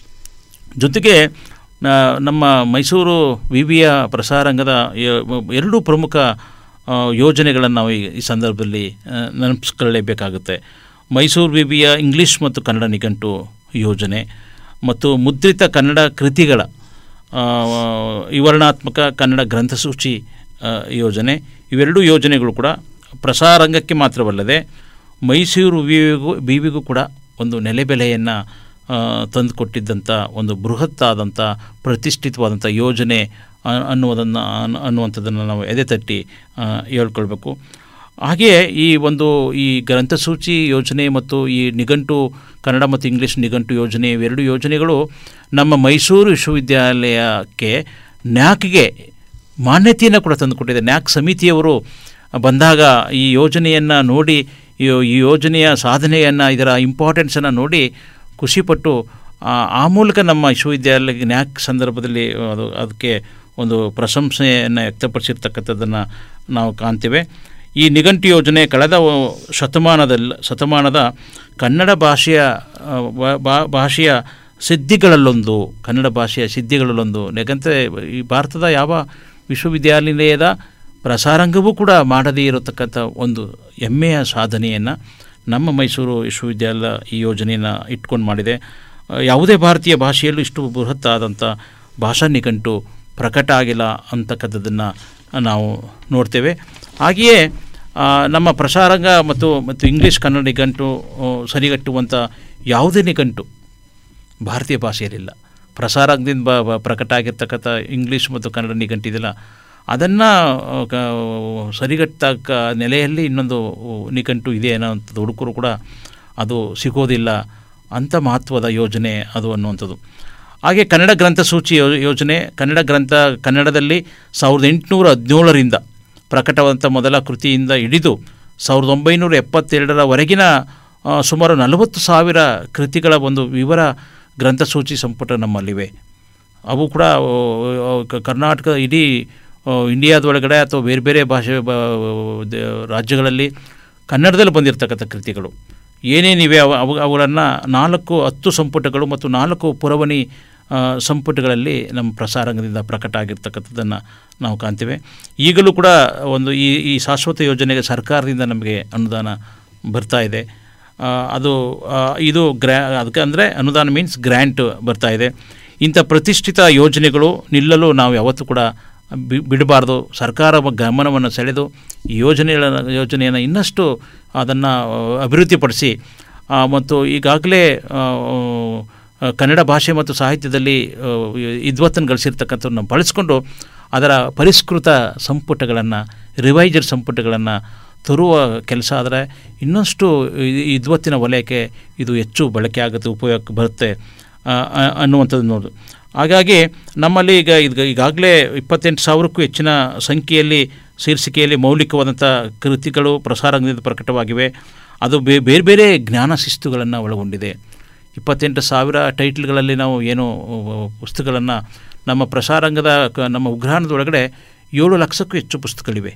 ಜೊತೆಗೆ ಆ, ನಮ್ಮ ಮೈಸೂರು ವಿ ವಿಯ ಪ್ರಸಾರಂಗದ ಎ- ಎರಡೂ ಪ್ರಮುಖ ಆ, ಯೋಜನೆಗಳನ್ನು ನಾವು ಈ- ಈ ಸಂದರ್ಭದಲ್ಲಿ ಆ, ನೆನಪಿಸ್ಕೊಳ್ಳೇಬೇಕಾಗುತ್ತೆ ಮೈಸೂರು ವಿವಿಯ ಇಂಗ್ಲೀಷ್ ಮತ್ತು ಕನ್ನಡ ನಿಘಂಟು ಯೋಜನೆ ಮತ್ತು ಮುದ್ರಿತ ಕನ್ನಡ ಕೃತಿಗಳ ಆ, ವಿವರಣಾತ್ಮಕ ಕನ್ನಡ ಗ್ರಂಥಸೂಚಿ ಆ, ಯೋಜನೆ ಇವೆರಡೂ ಯೋಜನೆಗಳು ಕೂಡ ಪ್ರಸಾರಂಗಕ್ಕೆ ಮಾತ್ರವಲ್ಲದೆ ಮೈಸೂರು ವಿವಿಗೂ ವಿವಿಗೂ ಕೂಡ ಒಂದು ನೆಲೆಬೆಲೆಯನ್ನು ತಂದುಕೊಟ್ಟಿದ್ದಂಥ ಒಂದು ಬೃಹತ್ತಾದಂಥ ಪ್ರತಿಷ್ಠಿತವಾದಂಥ ಯೋಜನೆ ಅ- ಅನ್ನುವುದನ್ನು ಅನ್- ಅನ್ನುವಂಥದ್ದನ್ನು ನಾವು ಎದೆ ತಟ್ಟಿ ಆ, ಹೇಳ್ಕೊಳ್ಬೇಕು ಹಾಗೆಯೇ ಈ ಒಂದು ಈ ಗ್ರಂಥಸೂಚಿ ಯೋಜನೆ ಮತ್ತು ಈ ನಿಘಂಟು ಕನ್ನಡ ಮತ್ತು ಇಂಗ್ಲೀಷ್ ನಿಘಂಟು ಯೋಜನೆ ಇವೆರಡು ಯೋಜನೆಗಳು ನಮ್ಮ ಮೈಸೂರು ವಿಶ್ವವಿದ್ಯಾಲಯಕ್ಕೆ ನ್ಯಾಕ್ಗೆ ಮಾನ್ಯತೆಯನ್ನು ಕೂಡ ತಂದುಕೊಟ್ಟಿದೆ ನ್ಯಾಕ್ ಸಮಿತಿಯವರು ಬಂದಾಗ ಈ ಯೋಜನೆಯನ್ನು ನೋಡಿ ಈ ಈ ಯೋಜನೆಯ ಸಾಧನೆಯನ್ನು ಇದರ ಇಂಪಾರ್ಟೆನ್ಸನ್ನು ನೋಡಿ ಖುಷಿಪಟ್ಟು ಆ ಆ ಮೂಲಕ ನಮ್ಮ ವಿಶ್ವವಿದ್ಯಾಲಯ ನ್ಯಾಕ್ ಸಂದರ್ಭದಲ್ಲಿ ಅದು ಅದಕ್ಕೆ ಒಂದು ಪ್ರಶಂಸೆಯನ್ನು ವ್ಯಕ್ತಪಡಿಸಿರ್ತಕ್ಕಂಥದ್ದನ್ನು ನಾವು ಕಾಣ್ತೇವೆ ಈ ನಿಘಂಟು ಯೋಜನೆ ಕಳೆದ ವ- ಶತಮಾನದಲ್ಲಿ ಶತಮಾನದ ಕನ್ನಡ ಭಾಷೆಯ ಆ, ಬಾ- ಬಾ- ಭಾಷೆಯ ಸಿದ್ಧಿಗಳಲ್ಲೊಂದು ಕನ್ನಡ ಭಾಷೆಯ ಸಿದ್ಧಿಗಳಲ್ಲೊಂದು ಯಾಕಂದರೆ ಈ ಭಾರತದ ಯಾವ ವಿಶ್ವವಿದ್ಯಾನಿಲಯದ ಪ್ರಸಾರಾಂಗವೂ ಕೂಡ ಮಾಡದೇ ಇರತಕ್ಕಂಥ ಒಂದು ಹೆಮ್ಮೆಯ ಸಾಧನೆಯನ್ನು ನಮ್ಮ ಮೈಸೂರು ವಿಶ್ವವಿದ್ಯಾಲಯ ಈ ಯೋಜನೆಯನ್ನು ಇಟ್ಕೊಂಡು ಮಾಡಿದೆ ಆ, ಯಾವುದೇ ಭಾರತೀಯ ಭಾಷೆಯಲ್ಲೂ ಇಷ್ಟು ಬೃಹತ್ತಾದಂಥ ಭಾಷಾ ನಿಘಂಟು ಪ್ರಕಟ ಆಗಿಲ್ಲ ಅಂತಕ್ಕಂಥದ್ದನ್ನು ನಾವು ನೋಡ್ತೇವೆ ಹಾಗೆಯೇ ಆ, ನಮ್ಮ ಪ್ರಸಾರಂಗ ಮತ್ತು ಮತ್ತು ಇಂಗ್ಲೀಷ್ ಕನ್ನಡ ನಿಘಂಟು ಆ, ಸರಿಗಟ್ಟುವಂಥ ಯಾವುದೇ ನಿಘಂಟು ಭಾರತೀಯ ಭಾಷೆಯಲ್ಲಿಲ್ಲ ಪ್ರಸಾರಾಂಗದಿಂದ ಬ ಬ- ಪ್ರಕಟ ಆಗಿರ್ತಕ್ಕಂಥ ಇಂಗ್ಲೀಷ್ ಮತ್ತು ಕನ್ನಡ ನಿಘಂಟಿದೆಯಲ್ಲ ಅದನ್ನು ಸರಿಗಟ್ಟಕ್ಕ ನೆಲೆಯಲ್ಲಿ ಇನ್ನೊಂದು ನಿಘಂಟು ಇದೆ ಅನ್ನೋಂಥದ್ದು ಹುಡುಕರು ಕೂಡ ಅದು ಸಿಗೋದಿಲ್ಲ ಅಂಥ ಮಹತ್ವದ ಯೋಜನೆ ಅದು ಅನ್ನುವಂಥದ್ದು ಹಾಗೆ ಕನ್ನಡ ಗ್ರಂಥಸೂಚಿ ಯೋ ಯೋಜನೆ ಕನ್ನಡ ಗ್ರಂಥ ಕನ್ನಡದಲ್ಲಿ ಸಾವಿರದ ಎಂಟುನೂರ ಹದಿನೇಳರಿಂದ ಪ್ರಕಟವಾದಂಥ ಮೊದಲ ಕೃತಿಯಿಂದ ಹಿಡಿದು ಸಾವಿರದ ಒಂಬೈನೂರ ಎಪ್ಪತ್ತೆರಡರವರೆಗಿನ ಆ, ಸುಮಾರು ನಲವತ್ತು ಸಾವಿರ ಕೃತಿಗಳ ಒಂದು ವಿವರ ಗ್ರಂಥಸೂಚಿ ಸಂಪುಟ ನಮ್ಮಲ್ಲಿವೆ ಅವು ಕೂಡ ಆ, ಆ, ಕ- ಕರ್ನಾಟಕ ಇಡೀ ಆ, ಇಂಡಿಯಾದೊಳಗಡೆ ಅಥವಾ ಬೇರೆ ಬೇರೆ ಭಾಷೆ ಬ- ದ- ರಾಜ್ಯಗಳಲ್ಲಿ ಕನ್ನಡದಲ್ಲಿ ಬಂದಿರತಕ್ಕಂಥ ಕೃತಿಗಳು ಏನೇನಿವೆ ಅವು ಅವು ಅವುಗಳನ್ನು ನಾಲ್ಕು ಹತ್ತು ಸಂಪುಟಗಳು ಮತ್ತು ನಾಲ್ಕು ಪುರವಣಿ ಆ, ಸಂಪುಟಗಳಲ್ಲಿ ನಮ್ಮ ಪ್ರಸಾರಾಂಗದಿಂದ ಪ್ರಕಟ ಆಗಿರ್ತಕ್ಕಂಥದ್ದನ್ನು ನಾವು ಕಾಣ್ತೇವೆ ಈಗಲೂ ಕೂಡ ಒಂದು ಈ ಈ ಶಾಶ್ವತ ಯೋಜನೆಗೆ ಸರ್ಕಾರದಿಂದ ನಮಗೆ ಅನುದಾನ ಬರ್ತಾ ಇದೆ ಆ, ಅದು ಆ, ಇದು ಗ್ರ್ಯಾ ಅದಕ್ಕೆ ಅಂದರೆ ಅನುದಾನ ಮೀನ್ಸ್ ಗ್ರ್ಯಾಂಟ್ ಬರ್ತಾ ಇದೆ ಇಂಥ ಪ್ರತಿಷ್ಠಿತ ಯೋಜನೆಗಳು ನಿಲ್ಲಲು ನಾವು ಯಾವತ್ತೂ ಕೂಡ ಬಿ- ಬಿಡಬಾರ್ದು ಸರ್ಕಾರ ಗಮನವನ್ನು ಸೆಳೆದು ಈ ಯೋಜನೆಗಳ ಯೋಜನೆಯನ್ನು ಇನ್ನಷ್ಟು ಅದನ್ನು ಅಭಿವೃದ್ಧಿಪಡಿಸಿ ಆ, ಮತ್ತು ಈಗಾಗಲೇ ಆ, ಆ, ಕನ್ನಡ ಭಾಷೆ ಮತ್ತು ಸಾಹಿತ್ಯದಲ್ಲಿ ಆ, ವಿದ್ವತ್ತನ್ನು ಗಳಿಸಿರ್ತಕ್ಕಂಥವ್ರನ್ನ ಬಳಸ್ಕೊಂಡು ಅದರ ಪರಿಷ್ಕೃತ ಸಂಪುಟಗಳನ್ನು ರಿವೈಸರ್ ಸಂಪುಟಗಳನ್ನು ತರುವ ಕೆಲಸ ಆದರೆ ಇನ್ನಷ್ಟು ಇ- ವಿದ್ವತ್ತಿನ ವಲಯಕ್ಕೆ ಇದು ಹೆಚ್ಚು ಬಳಕೆ ಆಗುತ್ತೆ ಉಪಯೋಗಕ್ಕೆ ಬರುತ್ತೆ ಆ, ಆ, ಅನ್ನುವಂಥದ್ದು ನೋಡು ಹಾಗಾಗಿ ನಮ್ಮಲ್ಲಿ ಈಗ ಈಗ ಈಗಾಗಲೇ ಇಪ್ಪತ್ತೆಂಟು ಸಾವಿರಕ್ಕೂ ಹೆಚ್ಚಿನ ಸಂಖ್ಯೆಯಲ್ಲಿ ಶೀರ್ಷಿಕೆಯಲ್ಲಿ ಮೌಲಿಕವಾದಂಥ ಕೃತಿಗಳು ಪ್ರಸಾರಾಂಗದಿಂದ ಪ್ರಕಟವಾಗಿವೆ ಅದು ಬೇ ಬೇರೆ ಬೇರೆ ಜ್ಞಾನ ಶಿಸ್ತುಗಳನ್ನು ಒಳಗೊಂಡಿದೆ ಇಪ್ಪತ್ತೆಂಟು ಸಾವಿರ ಟೈಟ್ಲ್ಗಳಲ್ಲಿ ನಾವು ಏನು ಪುಸ್ತಕಗಳನ್ನು ನಮ್ಮ ಪ್ರಸಾರಾಂಗದ ಕ- ನಮ್ಮ ಉಗ್ರಾಣದೊಳಗಡೆ ಏಳು ಲಕ್ಷಕ್ಕೂ ಹೆಚ್ಚು ಪುಸ್ತಕಗಳಿವೆ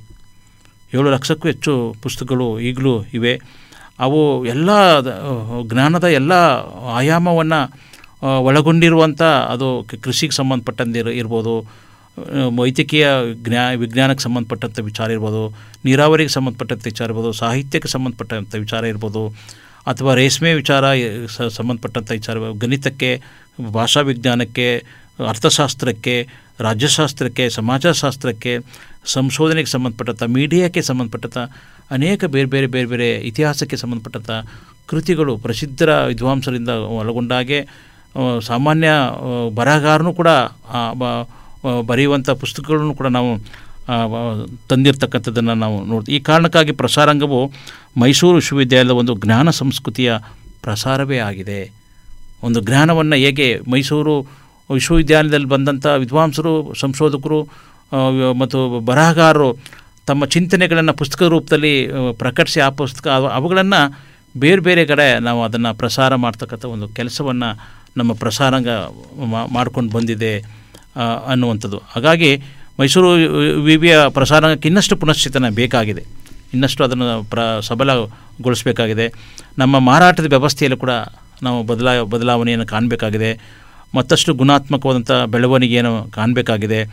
ಏಳು ಲಕ್ಷಕ್ಕೂ ಹೆಚ್ಚು ಪುಸ್ತಕಗಳು ಈಗಲೂ ಇವೆ ಅವು ಎಲ್ಲ ದ- ಜ್ಞಾನದ ಎಲ್ಲ ಆಯಾಮವನ್ನು ಒಳಗೊಂಡಿರುವಂಥ ಅದು ಕ- ಕೃಷಿಗೆ ಸಂಬಂಧಪಟ್ಟಂತೆ ಇರ- ಇರ್ಬೋದು ಆ, ವೈದ್ಯಕೀಯ ಜ್ಞಾ ವಿಜ್ಞಾನಕ್ಕೆ ಸಂಬಂಧಪಟ್ಟಂಥ ವಿಚಾರ ಇರ್ಬೋದು ನೀರಾವರಿಗೆ ಸಂಬಂಧಪಟ್ಟಂಥ ವಿಚಾರ ಇರ್ಬೋದು ಸಾಹಿತ್ಯಕ್ಕೆ ಸಂಬಂಧಪಟ್ಟಂಥ ವಿಚಾರ ಇರ್ಬೋದು ಅಥವಾ ರೇಷ್ಮೆ ವಿಚಾರ ಎ- ಸ- ಸಂಬಂಧಪಟ್ಟಂಥ ವಿಚಾರ ಇರ್ಬೋದು. ಗಣಿತಕ್ಕೆ ಭಾಷಾ ವಿಜ್ಞಾನಕ್ಕೆ ಅರ್ಥಶಾಸ್ತ್ರಕ್ಕೆ ರಾಜ್ಯಶಾಸ್ತ್ರಕ್ಕೆ ಸಮಾಜಶಾಸ್ತ್ರಕ್ಕೆ ಸಂಶೋಧನೆಗೆ ಸಂಬಂಧಪಟ್ಟಂಥ ಮೀಡಿಯಾಕ್ಕೆ ಸಂಬಂಧಪಟ್ಟಂಥ ಅನೇಕ ಬೇರೆ ಬೇರೆ ಬೇರೆ ಬೇರೆ ಇತಿಹಾಸಕ್ಕೆ ಸಂಬಂಧಪಟ್ಟಂಥ ಕೃತಿಗಳು ಪ್ರಸಿದ್ಧರ ವಿದ್ವಾಂಸರಿಂದ ಒಳಗೊಂಡಾಗೆ ಆ, ಸಾಮಾನ್ಯ ಆ, ಬರಹಗಾರನು ಕೂಡ ಆ, ಬ- ಆ, ಬರೆಯುವಂಥ ಪುಸ್ತಕಗಳನ್ನು ಕೂಡ ನಾವು ಆ, ಬ- ತಂದಿರ್ತಕ್ಕಂಥದ್ದನ್ನು ನಾವು ನೋಡ್ತೀವಿ ಈ ಕಾರಣಕ್ಕಾಗಿ ಪ್ರಸಾರಾಂಗವು ಮೈಸೂರು ವಿಶ್ವವಿದ್ಯಾಲಯದ ಒಂದು ಜ್ಞಾನ ಸಂಸ್ಕೃತಿಯ ಪ್ರಸಾರವೇ ಆಗಿದೆ ಒಂದು ಜ್ಞಾನವನ್ನು ಹೇಗೆ ಮೈಸೂರು ವಿಶ್ವವಿದ್ಯಾಲಯದಲ್ಲಿ ಬಂದಂಥ ವಿದ್ವಾಂಸರು ಸಂಶೋಧಕರು ಆ, ಮತ್ತು ಬರಹಗಾರರು ತಮ್ಮ ಚಿಂತನೆಗಳನ್ನು ಪುಸ್ತಕ ರೂಪದಲ್ಲಿ ಆ, ಪ್ರಕಟಿಸಿ ಆ ಪುಸ್ತಕ ಅವುಗಳನ್ನು ಬೇರೆ ಬೇರೆ ಕಡೆ ನಾವು ಅದನ್ನು ಪ್ರಸಾರ ಮಾಡ್ತಕ್ಕಂಥ ಒಂದು ಕೆಲಸವನ್ನು ನಮ್ಮ ಪ್ರಸಾರಾಂಗ ಮಾಡ್ಕೊಂಡು ಬಂದಿದೆ ಆ, ಅನ್ನುವಂಥದ್ದು ಹಾಗಾಗಿ ಮೈಸೂರು ವಿವಿಯ ಪ್ರಸಾರಾಂಗಕ್ಕೆ ಇನ್ನಷ್ಟು ಪುನಶ್ಚೇತನ ಬೇಕಾಗಿದೆ ಇನ್ನಷ್ಟು ಅದನ್ನು ಪ್ರ ಸಬಲಗೊಳಿಸಬೇಕಾಗಿದೆ ನಮ್ಮ ಮಾರಾಟದ ವ್ಯವಸ್ಥೆಯಲ್ಲೂ ಕೂಡ ನಾವು ಬದಲಾ ಬದಲಾವಣೆಯನ್ನು ಕಾಣಬೇಕಾಗಿದೆ ಮತ್ತಷ್ಟು ಗುಣಾತ್ಮಕವಾದಂಥ ಬೆಳವಣಿಗೆಯನ್ನು ಕಾಣಬೇಕಾಗಿದೆ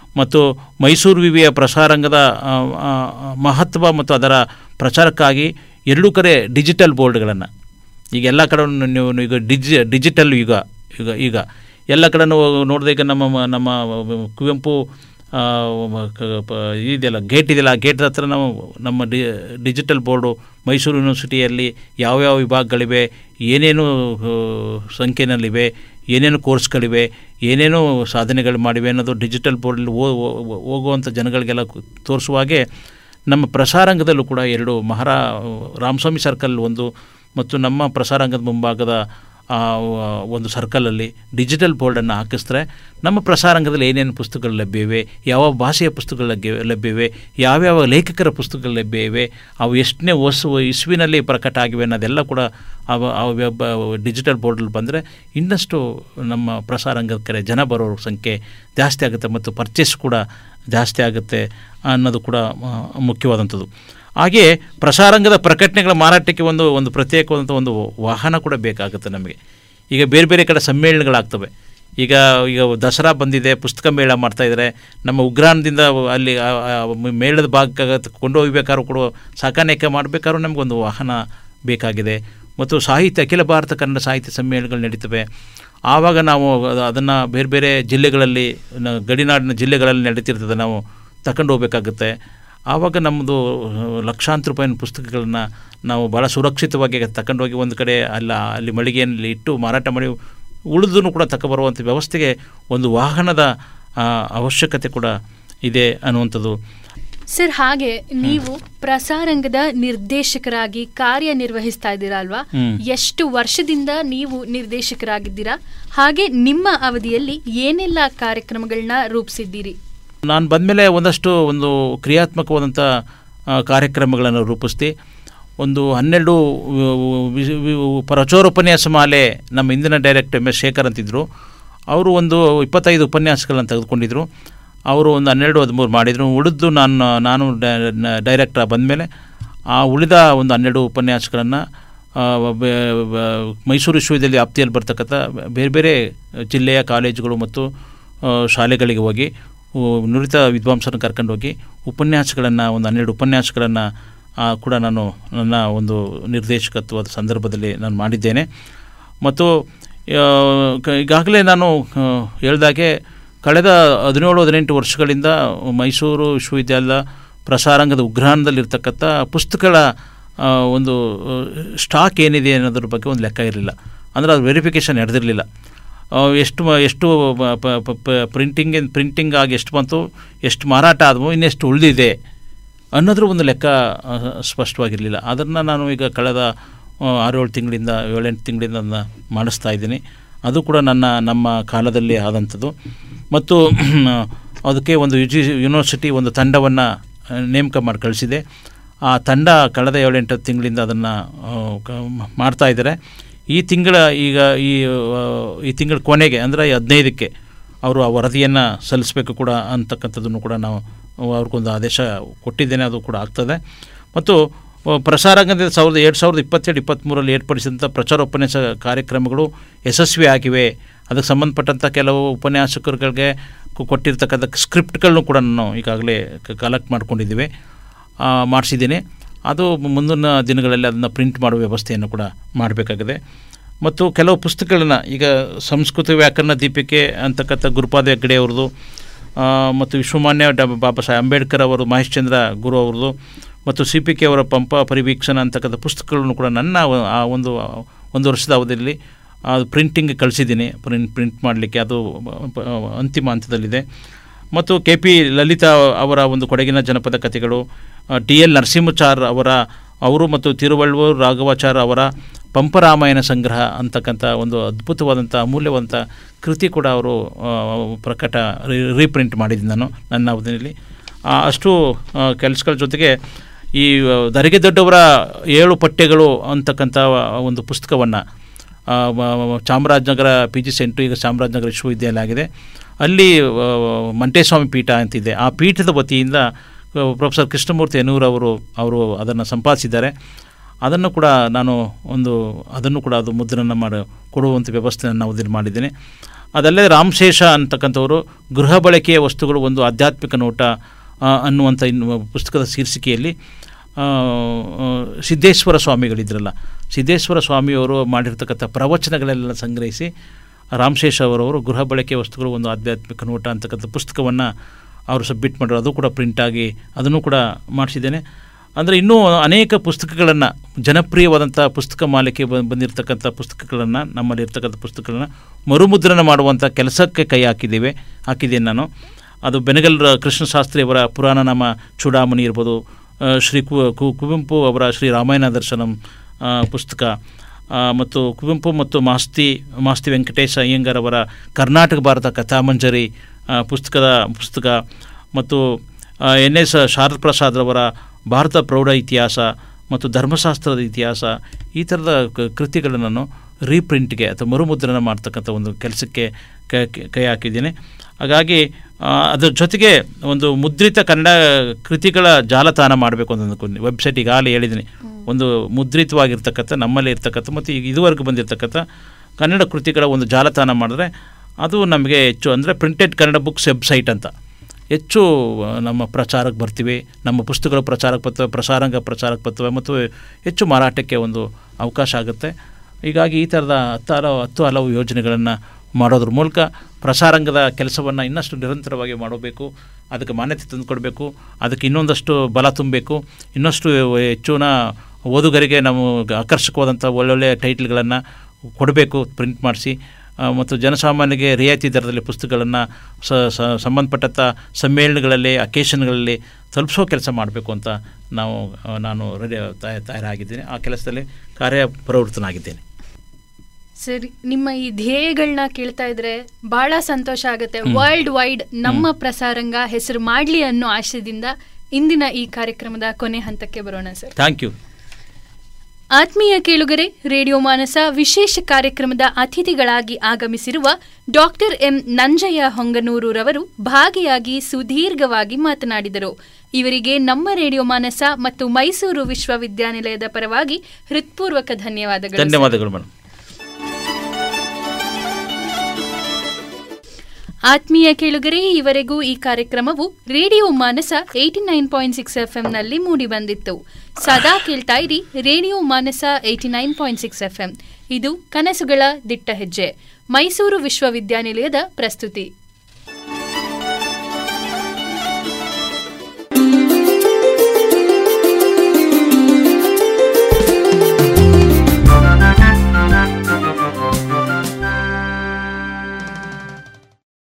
ಮತ್ತು ಮೈಸೂರು ವಿವಿಯ ಪ್ರಸಾರಾಂಗದ ಆ, ಆ, ಮಹತ್ವ ಮತ್ತು ಅದರ ಪ್ರಚಾರಕ್ಕಾಗಿ ಎರಡೂ ಕಡೆ ಡಿಜಿಟಲ್ ಬೋರ್ಡ್ಗಳನ್ನು ಈಗ ಎಲ್ಲ ಕಡೆ ನೀವು ಈಗ ಡಿಜಿ ಡಿಜಿಟಲ್ ಯುಗ ಈಗ ಈಗ ಎಲ್ಲ ಕಡೆನೂ ನೋಡಿದ್ರೆ ಈಗ ನಮ್ಮ ಮ- ನಮ್ಮ ಕುವೆಂಪು ಆ, ಮ- ಕ- ಪ- ಇದೆಯಲ್ಲ ಗೇಟ್ ಇದೆಯಲ್ಲ ಆ ಗೇಟ್ ಹತ್ರ ನಾವು ನಮ್ಮ ಡಿ ಡಿಜಿಟಲ್ ಬೋರ್ಡು ಮೈಸೂರು ಯೂನಿವರ್ಸಿಟಿಯಲ್ಲಿ ಯಾವ್ಯಾವ ವಿಭಾಗಗಳಿವೆ ಏನೇನು ಆ, ಸಂಖ್ಯೆನಲ್ಲಿವೆ ಏನೇನು ಕೋರ್ಸ್ಗಳಿವೆ ಏನೇನು ಸಾಧನೆಗಳು ಮಾಡಿವೆ ಅನ್ನೋದು ಡಿಜಿಟಲ್ ಬೋರ್ಡಲ್ಲಿ ಹೋಗುವಂಥ ಜನಗಳಿಗೆಲ್ಲ ಕು- ತೋರಿಸುವ ಹಾಗೆ ನಮ್ಮ ಪ್ರಸಾರಾಂಗದಲ್ಲೂ ಕೂಡ ಎರಡು ಮಹಾರಾ ರಾಮಸ್ವಾಮಿ ಸರ್ಕಲ್ ಒಂದು ಮತ್ತು ನಮ್ಮ ಪ್ರಸಾರಾಂಗದ ಮುಂಭಾಗದ ಆ, ಒಂದು ಸರ್ಕಲಲ್ಲಿ ಡಿಜಿಟಲ್ ಬೋರ್ಡನ್ನು ಹಾಕಿಸಿದ್ರೆ ನಮ್ಮ ಪ್ರಸಾರಾಂಗದಲ್ಲಿ ಏನೇನು ಪುಸ್ತಕಗಳು ಲಭ್ಯವಿವೆ ಯಾವ ಭಾಷೆಯ ಪುಸ್ತಕಗಳು ಲಭ್ಯ ಲಭ್ಯವಿವೆ ಯಾವ್ಯಾವ ಲೇಖಕರ ಪುಸ್ತಕಗಳು ಲಭ್ಯ ಇವೆ ಅವು ಎಷ್ಟನೇ ವಸ್ತು ಇಸ್ವಿನಲ್ಲಿ ಪ್ರಕಟ ಆಗಿವೆ ಅನ್ನೋದೆಲ್ಲ ಕೂಡ ಅವ ಆ ವೆಬ್ ಡಿಜಿಟಲ್ ಬೋರ್ಡಲ್ಲಿ ಬಂದರೆ ಇನ್ನಷ್ಟು ನಮ್ಮ ಪ್ರಸಾರಾಂಗದ ಕಡೆ ಜನ ಬರೋರ ಸಂಖ್ಯೆ ಜಾಸ್ತಿ ಆಗುತ್ತೆ ಮತ್ತು ಪರ್ಚೇಸ್ ಕೂಡ ಜಾಸ್ತಿ ಆಗುತ್ತೆ ಅನ್ನೋದು ಕೂಡ ಆ, ಮುಖ್ಯವಾದಂಥದ್ದು ಹಾಗೆಯೇ ಪ್ರಸಾರಾಂಗದ ಪ್ರಕಟಣೆಗಳ ಮಾರಾಟಕ್ಕೆ ಒಂದು ಒಂದು ಪ್ರತ್ಯೇಕವಾದಂಥ ಒಂದು ವಾಹನ ಕೂಡ ಬೇಕಾಗುತ್ತೆ ನಮಗೆ ಈಗ ಬೇರೆ ಬೇರೆ ಕಡೆ ಸಮ್ಮೇಳನಗಳಾಗ್ತವೆ ಈಗ ಈಗ ದಸರಾ ಬಂದಿದೆ ಪುಸ್ತಕ ಮೇಳ ಮಾಡ್ತಾಯಿದ್ದಾರೆ ನಮ್ಮ ಉಗ್ರಾಣದಿಂದ ಅಲ್ಲಿ ಆ- ಆ ಮೇಳದ ಭಾಗಕ್ಕೆ ಕೊಂಡೊಯ್ಬೇಕಾದ್ರೂ ಕೂಡ ಸಾಕಾಣಿಕೆ ಮಾಡಬೇಕಾದ್ರೂ ನಮಗೊಂದು ವಾಹನ ಬೇಕಾಗಿದೆ ಮತ್ತು ಸಾಹಿತ್ಯ ಅಖಿಲ ಭಾರತ ಕನ್ನಡ ಸಾಹಿತ್ಯ ಸಮ್ಮೇಳನಗಳು ನಡೀತವೆ ಆವಾಗ ನಾವು ಅದನ್ನು ಬೇರೆ ಬೇರೆ ಜಿಲ್ಲೆಗಳಲ್ಲಿ ನ- ಗಡಿನಾಡಿನ ಜಿಲ್ಲೆಗಳಲ್ಲಿ ನಡೀತಿರ್ತದೆ ನಾವು ತಗೊಂಡು ಹೋಗ್ಬೇಕಾಗುತ್ತೆ ಆವಾಗ ನಮ್ಮದು ಲಕ್ಷಾಂತರ ರೂಪಾಯಿನ ಪುಸ್ತಕಗಳನ್ನು ನಾವು ಭಾಳ ಸುರಕ್ಷಿತವಾಗಿ ತಗೊಂಡೋಗಿ ಒಂದು ಕಡೆ ಅಲ್ಲ ಅಲ್ಲಿ ಮಳಿಗೆಯಲ್ಲಿ ಇಟ್ಟು ಮಾರಾಟ ಮಾಡಿ ಉಳಿದೂ ಕೂಡ ತಗೊಬರುವಂಥ ವ್ಯವಸ್ಥೆಗೆ ಒಂದು ವಾಹನದ ಆ, ಅವಶ್ಯಕತೆ ಕೂಡ ಇದೆ ಅನ್ನುವಂಥದ್ದು ಸರ್ ಹಾಗೆ ನೀವು ಪ್ರಸಾರಂಗದ ನಿರ್ದೇಶಕರಾಗಿ ಕಾರ್ಯನಿರ್ವಹಿಸ್ತಾ ಇದ್ದೀರಾ ಅಲ್ವಾ ಹ್ಮ್. ಎಷ್ಟು ವರ್ಷದಿಂದ ನೀವು ನಿರ್ದೇಶಕರಾಗಿದ್ದೀರಾ ಹಾಗೆ ನಿಮ್ಮ ಅವಧಿಯಲ್ಲಿ ಏನೆಲ್ಲ ಕಾರ್ಯಕ್ರಮಗಳನ್ನ ರೂಪಿಸಿದ್ದೀರಿ ನಾನು ಬಂದಮೇಲೆ ಒಂದಷ್ಟು ಒಂದು ಕ್ರಿಯಾತ್ಮಕವಾದಂಥ ಆ, ಕಾರ್ಯಕ್ರಮಗಳನ್ನು ರೂಪಿಸ್ತಿ ಒಂದು ಹನ್ನೆರಡು ವಿ- ವಿ- ಪ್ರಚೋರೋಪನ್ಯಾಸ ಮಾಲೆ ನಮ್ಮ ಇಂದಿನ ಡೈರೆಕ್ಟರ್ ಎಮ್ ಎಸ್ ಶೇಖರ್ ಅಂತಿದ್ದರು ಅವರು ಒಂದು ಇಪ್ಪತ್ತೈದು ಉಪನ್ಯಾಸಗಳನ್ನು ತೆಗೆದುಕೊಂಡಿದ್ದರು ಅವರು ಒಂದು ಹನ್ನೆರಡು ಹದಿಮೂರು ಮಾಡಿದರು ಉಳಿದು ನಾನು ನಾನು ಡೈರೆಕ್ಟರ್ ಬಂದಮೇಲೆ ಆ ಉಳಿದ ಒಂದು ಹನ್ನೆರಡು ಉಪನ್ಯಾಸಗಳನ್ನು ಆ, ಬೆ- ಬ- ಮೈಸೂರು ವಿಶ್ವವಿದ್ಯಾಲಯ ವ್ಯಾಪ್ತಿಯಲ್ಲಿ ಬರ್ತಕ್ಕಂಥ ಬೇರೆ ಬೇರೆ ಜಿಲ್ಲೆಯ ಕಾಲೇಜುಗಳು ಮತ್ತು ಆ, ಶಾಲೆಗಳಿಗೆ ಹೋಗಿ ಉ, ನುರಿತ ವಿದ್ವಾಂಸರನ್ನು ಕರ್ಕೊಂಡು ಹೋಗಿ ಉಪನ್ಯಾಸಗಳನ್ನು ಒಂದು ಹನ್ನೆರಡು ಉಪನ್ಯಾಸಗಳನ್ನು ಕೂಡ ನಾನು ನನ್ನ ಒಂದು ನಿರ್ದೇಶಕತ್ವದ ಸಂದರ್ಭದಲ್ಲಿ ನಾನು ಮಾಡಿದ್ದೇನೆ ಮತ್ತು ಆ, ಕ- ಈಗಾಗಲೇ ನಾನು ಆ, ಹೇಳ್ದಾಗೆ ಕಳೆದ ಹದಿನೇಳು ಹದಿನೆಂಟು ವರ್ಷಗಳಿಂದ ಮೈಸೂರು ವಿಶ್ವವಿದ್ಯಾಲಯದ ಪ್ರಸಾರಾಂಗದ ಉಗ್ರಾಣದಲ್ಲಿರ್ತಕ್ಕಂಥ ಪುಸ್ತಕಗಳ ಆ, ಒಂದು ಆ, ಸ್ಟಾಕ್ ಏನಿದೆ ಅನ್ನೋದ್ರ ಬಗ್ಗೆ ಒಂದು ಲೆಕ್ಕ ಇರಲಿಲ್ಲ ಅಂದರೆ ಅದು ವೆರಿಫಿಕೇಷನ್ ನಡೆದಿರಲಿಲ್ಲ ಎಷ್ಟು ಮ- ಎಷ್ಟು ಪ್ರಿಂಟಿಂಗ್ ಪ್ರಿಂಟಿಂಗ್ ಆಗಿ ಎಷ್ಟು ಬಂತು ಎಷ್ಟು ಮಾರಾಟ ಆದವು ಇನ್ನೆಷ್ಟು ಉಳಿದಿದೆ ಅನ್ನೋದ್ರ ಒಂದು ಲೆಕ್ಕ ಆ, ಸ್ಪಷ್ಟವಾಗಿರಲಿಲ್ಲ ಅದನ್ನು ನಾನು ಈಗ ಕಳೆದ ಆ, ಆರೇಳು ತಿಂಗಳಿಂದ ಏಳೆಂಟು ತಿಂಗಳಿಂದ ಅದನ್ನ ಮಾಡಿಸ್ತಾ ಇದ್ದೀನಿ ಅದು ಕೂಡ ನನ್ನ ನಮ್ಮ ಕಾಲದಲ್ಲಿ ಆದಂಥದ್ದು ಮತ್ತು ಅದಕ್ಕೆ ಒಂದು ಯು ಜಿ ಯೂನಿವರ್ಸಿಟಿ ಒಂದು ತಂಡವನ್ನು ನೇಮಕ ಮಾಡಿ ಕಳಿಸಿದೆ ಆ ತಂಡ ಕಳೆದ ಏಳೆಂಟು ತಿಂಗಳಿಂದ ಅದನ್ನು ಮಾಡ್ತಾ ಇದ್ದಾರೆ ಈ ತಿಂಗಳ ಈಗ ಈ ಆ, ಈ ತಿಂಗಳ ಕೊನೆಗೆ ಅಂದರೆ ಹದಿನೈದಕ್ಕೆ ಅವರು ಆ ವರದಿಯನ್ನು ಸಲ್ಲಿಸಬೇಕು ಕೂಡ ಅಂತಕ್ಕಂಥದ್ದನ್ನು ಕೂಡ ನಾವು ಅವ್ರಿಗೊಂದು ಆದೇಶ ಕೊಟ್ಟಿದ್ದೇನೆ ಅದು ಕೂಡ ಆಗ್ತದೆ ಮತ್ತು ಆ, ಪ್ರಸಾರಾಂಗದ ಸಾವಿರದ ಎರಡು ಸಾವಿರದ ಇಪ್ಪತ್ತೆರಡು ಇಪ್ಪತ್ತ್ಮೂರಲ್ಲಿ ಏರ್ಪಡಿಸಿದಂಥ ಪ್ರಚಾರ ಉಪನ್ಯಾಸ ಕಾರ್ಯಕ್ರಮಗಳು ಯಶಸ್ವಿ ಆಗಿವೆ ಅದಕ್ಕೆ ಸಂಬಂಧಪಟ್ಟಂಥ ಕೆಲವು ಉಪನ್ಯಾಸಕರುಗಳಿಗೆ ಕೊ- ಕೊಟ್ಟಿರ್ತಕ್ಕಂಥ ಸ್ಕ್ರಿಪ್ಟ್ಗಳನ್ನು ಕೂಡ ನಾನು ಈಗಾಗಲೇ ಕಲೆಕ್ಟ್ ಮಾಡ್ಕೊಂಡಿದ್ದೀವಿ ಮಾಡಿಸಿದ್ದೀನಿ ಅದು ಮುಂದಿನ ದಿನಗಳಲ್ಲಿ ಅದನ್ನು ಪ್ರಿಂಟ್ ಮಾಡುವ ವ್ಯವಸ್ಥೆಯನ್ನು ಕೂಡ ಮಾಡಬೇಕಾಗಿದೆ ಮತ್ತು ಕೆಲವು ಪುಸ್ತಕಗಳನ್ನ ಈಗ ಸಂಸ್ಕೃತ ವ್ಯಾಕರಣ ದೀಪಿಕೆ ಅಂತಕ್ಕಂಥ ಗುರುಪಾದ ಹೆಗ್ಗಡೆ ಅವ್ರದ್ದು ಆ, ಮತ್ತು ವಿಶ್ವಮಾನ್ಯ ಡ ಬಾಬಾ ಸಾಹೇಬ್ ಅಂಬೇಡ್ಕರ್ ಅವರು ಮಹೇಶ್ಚಂದ್ರ ಗುರು ಅವ್ರದ್ದು ಮತ್ತು ಸಿ ಪಿ ಕೆ ಅವರ ಪಂಪ ಪರಿವೀಕ್ಷಣ ಅಂತಕ್ಕಂಥ ಪುಸ್ತಕಗಳನ್ನು ಕೂಡ ನನ್ನ ಒ- ಆ ಒಂದು ಒಂದು ವರ್ಷದ ಅವಧಿಯಲ್ಲಿ ಅದು ಪ್ರಿಂಟಿಂಗ್ ಕಳಿಸಿದ್ದೀನಿ ಪ್ರಿಂಟ್ ಪ್ರಿಂಟ್ ಮಾಡಲಿಕ್ಕೆ ಅದು ಪ- ಅಂತಿಮ ಹಂತದಲ್ಲಿದೆ ಮತ್ತು ಕೆ ಪಿ ಲಲಿತಾ ಅವರ ಒಂದು ಕೊಡಗಿನ ಜನಪದ ಕಥೆಗಳು ಟಿ ಎಲ್ ನರಸಿಂಹಚಾರ್ ಅವರ ಅವರು ಮತ್ತು ತಿರುವಳ್ವೂರು ರಾಘವಾಚಾರ್ ಅವರ ಪಂಪರಾಮಾಯಣ ಸಂಗ್ರಹ ಅಂತಕ್ಕಂಥ ಒಂದು ಅದ್ಭುತವಾದಂಥ ಅಮೂಲ್ಯವಾದಂಥ ಕೃತಿ ಕೂಡ ಅವರು ಆ, ಪ್ರಕಟ ರೀ- ರೀಪ್ರಿಂಟ್ ಮಾಡಿದ್ದೀನಿ ನಾನು ನನ್ನ ಅವಧಿಯಲ್ಲಿ ಆ, ಅಷ್ಟು ಕೆಲಸಗಳ ಜೊತೆಗೆ ಈ ಆ, ದರಿಗೆ ದೊಡ್ಡವರ ಏಳು ಪಠ್ಯಗಳು ಅಂತಕ್ಕಂಥ ಒಂದು ಪುಸ್ತಕವನ್ನು ಆ, ಮ- ಮ- ಚಾಮರಾಜನಗರ ಪಿ ಜಿ ಸೆಂಟ್ರು ಈಗ ಚಾಮರಾಜನಗರ ವಿಶ್ವವಿದ್ಯಾಲಯ ಆಗಿದೆ ಅಲ್ಲಿ ಆ, ಮಂಟೇಸ್ವಾಮಿ ಪೀಠ ಅಂತಿದೆ ಆ ಪೀಠದ ವತಿಯಿಂದ ಆ, ಪ್ರೊಫೆಸರ್ ಕೃಷ್ಣಮೂರ್ತಿ ಎನ್ನೂರು ಅವರು ಅವರು ಅದನ್ನು ಸಂಪಾದಿಸಿದ್ದಾರೆ ಅದನ್ನು ಕೂಡ ನಾನು ಒಂದು ಅದನ್ನು ಕೂಡ ಅದು ಮುದ್ರಣ ಮಾಡಿ ಕೊಡುವಂಥ ವ್ಯವಸ್ಥೆಯನ್ನು ನಾವು ಇದನ್ನು ಮಾಡಿದ್ದೇನೆ ಅದಲ್ಲದೆ ರಾಮಶೇಷ ಅಂತಕ್ಕಂಥವರು ಗೃಹ ಬಳಕೆಯ ವಸ್ತುಗಳು ಒಂದು ಆಧ್ಯಾತ್ಮಿಕ ನೋಟ ಆ, ಅನ್ನುವಂಥ ಇನ್ನು ಪುಸ್ತಕದ ಶೀರ್ಷಿಕೆಯಲ್ಲಿ ಆ, ಆ, ಸಿದ್ದೇಶ್ವರ ಸ್ವಾಮಿಗಳಿದ್ರಲ್ಲ ಸಿದ್ದೇಶ್ವರ ಸ್ವಾಮಿಯವರು ಮಾಡಿರ್ತಕ್ಕಂಥ ಪ್ರವಚನಗಳೆಲ್ಲ ಸಂಗ್ರಹಿಸಿ ರಾಮಶೇಷ ಅವರವರು ಗೃಹ ಬಳಕೆ ವಸ್ತುಗಳು ಒಂದು ಆಧ್ಯಾತ್ಮಿಕ ನೋಟ ಅಂತಕ್ಕಂಥ ಪುಸ್ತಕವನ್ನು ಅವರು ಸಬ್ಮಿಟ್ ಮಾಡಿದ್ರು ಅದು ಕೂಡ ಪ್ರಿಂಟಾಗಿ ಅದನ್ನು ಕೂಡ ಮಾಡಿಸಿದ್ದೇನೆ ಅಂದರೆ ಇನ್ನೂ ಅನೇಕ ಪುಸ್ತಕಗಳನ್ನು ಜನಪ್ರಿಯವಾದಂಥ ಪುಸ್ತಕ ಮಾಲಿಕೆ ಬ- ಬಂದಿರತಕ್ಕಂಥ ಪುಸ್ತಕಗಳನ್ನು ನಮ್ಮಲ್ಲಿ ಇರ್ತಕ್ಕಂಥ ಪುಸ್ತಕಗಳನ್ನು ಮರುಮುದ್ರಣ ಮಾಡುವಂಥ ಕೆಲಸಕ್ಕೆ ಕೈ ಹಾಕಿದ್ದೇವೆ ಹಾಕಿದ್ದೇನೆ ನಾನು ಅದು ಬೆನಗಲ್ ಕೃಷ್ಣಶಾಸ್ತ್ರಿ ಅವರ ಪುರಾಣ ನಾಮ ಚೂಡಾಮಣಿ ಇರ್ಬೋದು ಆ, ಶ್ರೀ ಕು ಕು- ಕುವೆಂಪು ಅವರ ಶ್ರೀ ರಾಮಾಯಣ ದರ್ಶನಂ ಆ, ಪುಸ್ತಕ ಆ, ಮತ್ತು ಕುವೆಂಪು ಮತ್ತು ಮಾಸ್ತಿ ಮಾಸ್ತಿ ವೆಂಕಟೇಶ ಅಯ್ಯಂಗಾರ್ ಅವರ ಕರ್ನಾಟಕ ಭಾರತ ಕಥಾಮಂಜರಿ ಆ, ಪುಸ್ತಕದ ಪುಸ್ತಕ ಮತ್ತು ಎನ್ ಎಸ್ ಶಾರದ್ ಪ್ರಸಾದ್ ಅವರ ಭಾರತ ಪ್ರೌಢ ಇತಿಹಾಸ ಮತ್ತು ಧರ್ಮಶಾಸ್ತ್ರದ ಇತಿಹಾಸ ಈ ಥರದ ಕ- ಕೃತಿಗಳನ್ನು ನಾನು ರೀಪ್ರಿಂಟ್ಗೆ ಅಥವಾ ಮರುಮುದ್ರಣ ಮಾಡ್ತಕ್ಕಂಥ ಒಂದು ಕೆಲಸಕ್ಕೆ ಕೈ ಕೈ ಹಾಕಿದ್ದೀನಿ ಹಾಗಾಗಿ ಆ, ಅದ್ರ ಜೊತೆಗೆ ಒಂದು ಮುದ್ರಿತ ಕನ್ನಡ ಕೃತಿಗಳ ಜಾಲತಾಣ ಮಾಡಬೇಕು ಅಂತ ಅಂದ್ಕೊಂಡು ವೆಬ್ಸೈಟ್ ಈಗಾಗಲೇ ಹೇಳಿದ್ದೀನಿ ಒಂದು ಮುದ್ರಿತವಾಗಿರ್ತಕ್ಕಂಥ ನಮ್ಮಲ್ಲಿ ಇರ್ತಕ್ಕಂಥ ಮತ್ತು ಈಗ ಇದುವರೆಗೂ ಬಂದಿರತಕ್ಕಂಥ ಕನ್ನಡ ಕೃತಿಗಳ ಒಂದು ಜಾಲತಾಣ ಮಾಡಿದ್ರೆ ಅದು ನಮಗೆ ಹೆಚ್ಚು ಅಂದರೆ ಪ್ರಿಂಟೆಡ್ ಕನ್ನಡ ಬುಕ್ಸ್ ವೆಬ್ಸೈಟ್ ಅಂತ ಹೆಚ್ಚು ಆ, ನಮ್ಮ ಪ್ರಚಾರಕ್ಕೆ ಬರ್ತೀವಿ ನಮ್ಮ ಪುಸ್ತಕಗಳು ಪ್ರಚಾರಕ್ಕೆ ಬರ್ತವೆ ಪ್ರಸಾರಾಂಗ ಪ್ರಚಾರಕ್ಕೆ ಬರ್ತವೆ ಮತ್ತು ಹೆಚ್ಚು ಮಾರಾಟಕ್ಕೆ ಒಂದು ಅವಕಾಶ ಆಗುತ್ತೆ ಹೀಗಾಗಿ ಈ ಥರದ ಹತ್ತು ಹಲವು ಹತ್ತು ಹಲವು ಯೋಜನೆಗಳನ್ನು ಮಾಡೋದ್ರ ಮೂಲಕ ಪ್ರಸಾರಾಂಗದ ಕೆಲಸವನ್ನು ಇನ್ನಷ್ಟು ನಿರಂತರವಾಗಿ ಮಾಡಬೇಕು ಅದಕ್ಕೆ ಮಾನ್ಯತೆ ತಂದುಕೊಡ್ಬೇಕು ಅದಕ್ಕೆ ಇನ್ನೊಂದಷ್ಟು ಬಲ ತುಂಬಬೇಕು ಇನ್ನಷ್ಟು ಹೆಚ್ಚಿನ ಓದುಗರಿಗೆ ನಾವು ಆಕರ್ಷಕವಾದಂಥ ಒಳ್ಳೊಳ್ಳೆಯ ಟೈಟ್ಲ್ಗಳನ್ನು ಕೊಡಬೇಕು ಪ್ರಿಂಟ್ ಮಾಡಿಸಿ ಆ, ಮತ್ತು ಜನಸಾಮಾನ್ಯರಿಗೆ ರಿಯಾಯಿತಿ ದರದಲ್ಲಿ ಪುಸ್ತಕಗಳನ್ನು ಸ ಸ- ಸಂಬಂಧಪಟ್ಟಂಥ ಸಮ್ಮೇಳನಗಳಲ್ಲಿ ಅಕೇಶನ್ಗಳಲ್ಲಿ ತಲುಪಿಸೋ ಕೆಲಸ ಮಾಡಬೇಕು ಅಂತ ನಾವು ಆ, ನಾನು ರೆಡಿ ತಯ- ತಯಾರಾಗಿದ್ದೀನಿ ಆ ಕೆಲಸದಲ್ಲಿ ಕಾರ್ಯಪ್ರವೃತ್ತನಾಗಿದ್ದೇನೆ ಸರಿ ನಿಮ್ಮ ಈ ಧ್ಯೇಯಗಳನ್ನ ಕೇಳ್ತಾ ಇದ್ರೆ ಬಹಳ ಸಂತೋಷ ಆಗುತ್ತೆ ವರ್ಲ್ಡ್ ವೈಡ್ ನಮ್ಮ ಪ್ರಸಾರಂಗ ಹೆಸರು ಮಾಡ್ಲಿ ಅನ್ನೋ ಆಶಯದಿಂದ ಇಂದಿನ ಈ ಕಾರ್ಯಕ್ರಮದ ಕೊನೆ ಹಂತಕ್ಕೆ ಬರೋಣ ಸರ್ ಥ್ಯಾಂಕ್ ಯು ಆತ್ಮೀಯ ಕೇಳುಗರೆ ರೇಡಿಯೋ ಮಾನಸ ವಿಶೇಷ ಕಾರ್ಯಕ್ರಮದ ಅತಿಥಿಗಳಾಗಿ ಆಗಮಿಸಿರುವ ಡಾಕ್ಟರ್ ಎಂ ನಂಜಯ್ಯ ಹೊಂಗನೂರುರವರು ಭಾಗಿಯಾಗಿ ಸುದೀರ್ಘವಾಗಿ ಮಾತನಾಡಿದರು ಇವರಿಗೆ ನಮ್ಮ ರೇಡಿಯೋ ಮಾನಸ ಮತ್ತು ಮೈಸೂರು ವಿಶ್ವವಿದ್ಯಾನಿಲಯದ ಪರವಾಗಿ ಹೃತ್ಪೂರ್ವಕ ಧನ್ಯವಾದಗಳು ಸರ್. ಧನ್ಯವಾದಗಳು ಮೇಡಮ್ ಆತ್ಮೀಯ ಕೇಳುಗರೆ ಈವರೆಗೂ ಈ ಕಾರ್ಯಕ್ರಮವು radio Manasa eighty nine point six F ನಲ್ಲಿ ಮೂಡಿಬಂದಿತ್ತು ಸದಾ ಕೇಳ್ತಾ ಇರಿ radio Manasa eighty nine point six F ಇದು ಕನಸುಗಳ ದಿಟ್ಟ ಹೆಜ್ಜೆ ಮೈಸೂರು ವಿಶ್ವವಿದ್ಯಾನಿಲಯದ ಪ್ರಸ್ತುತಿ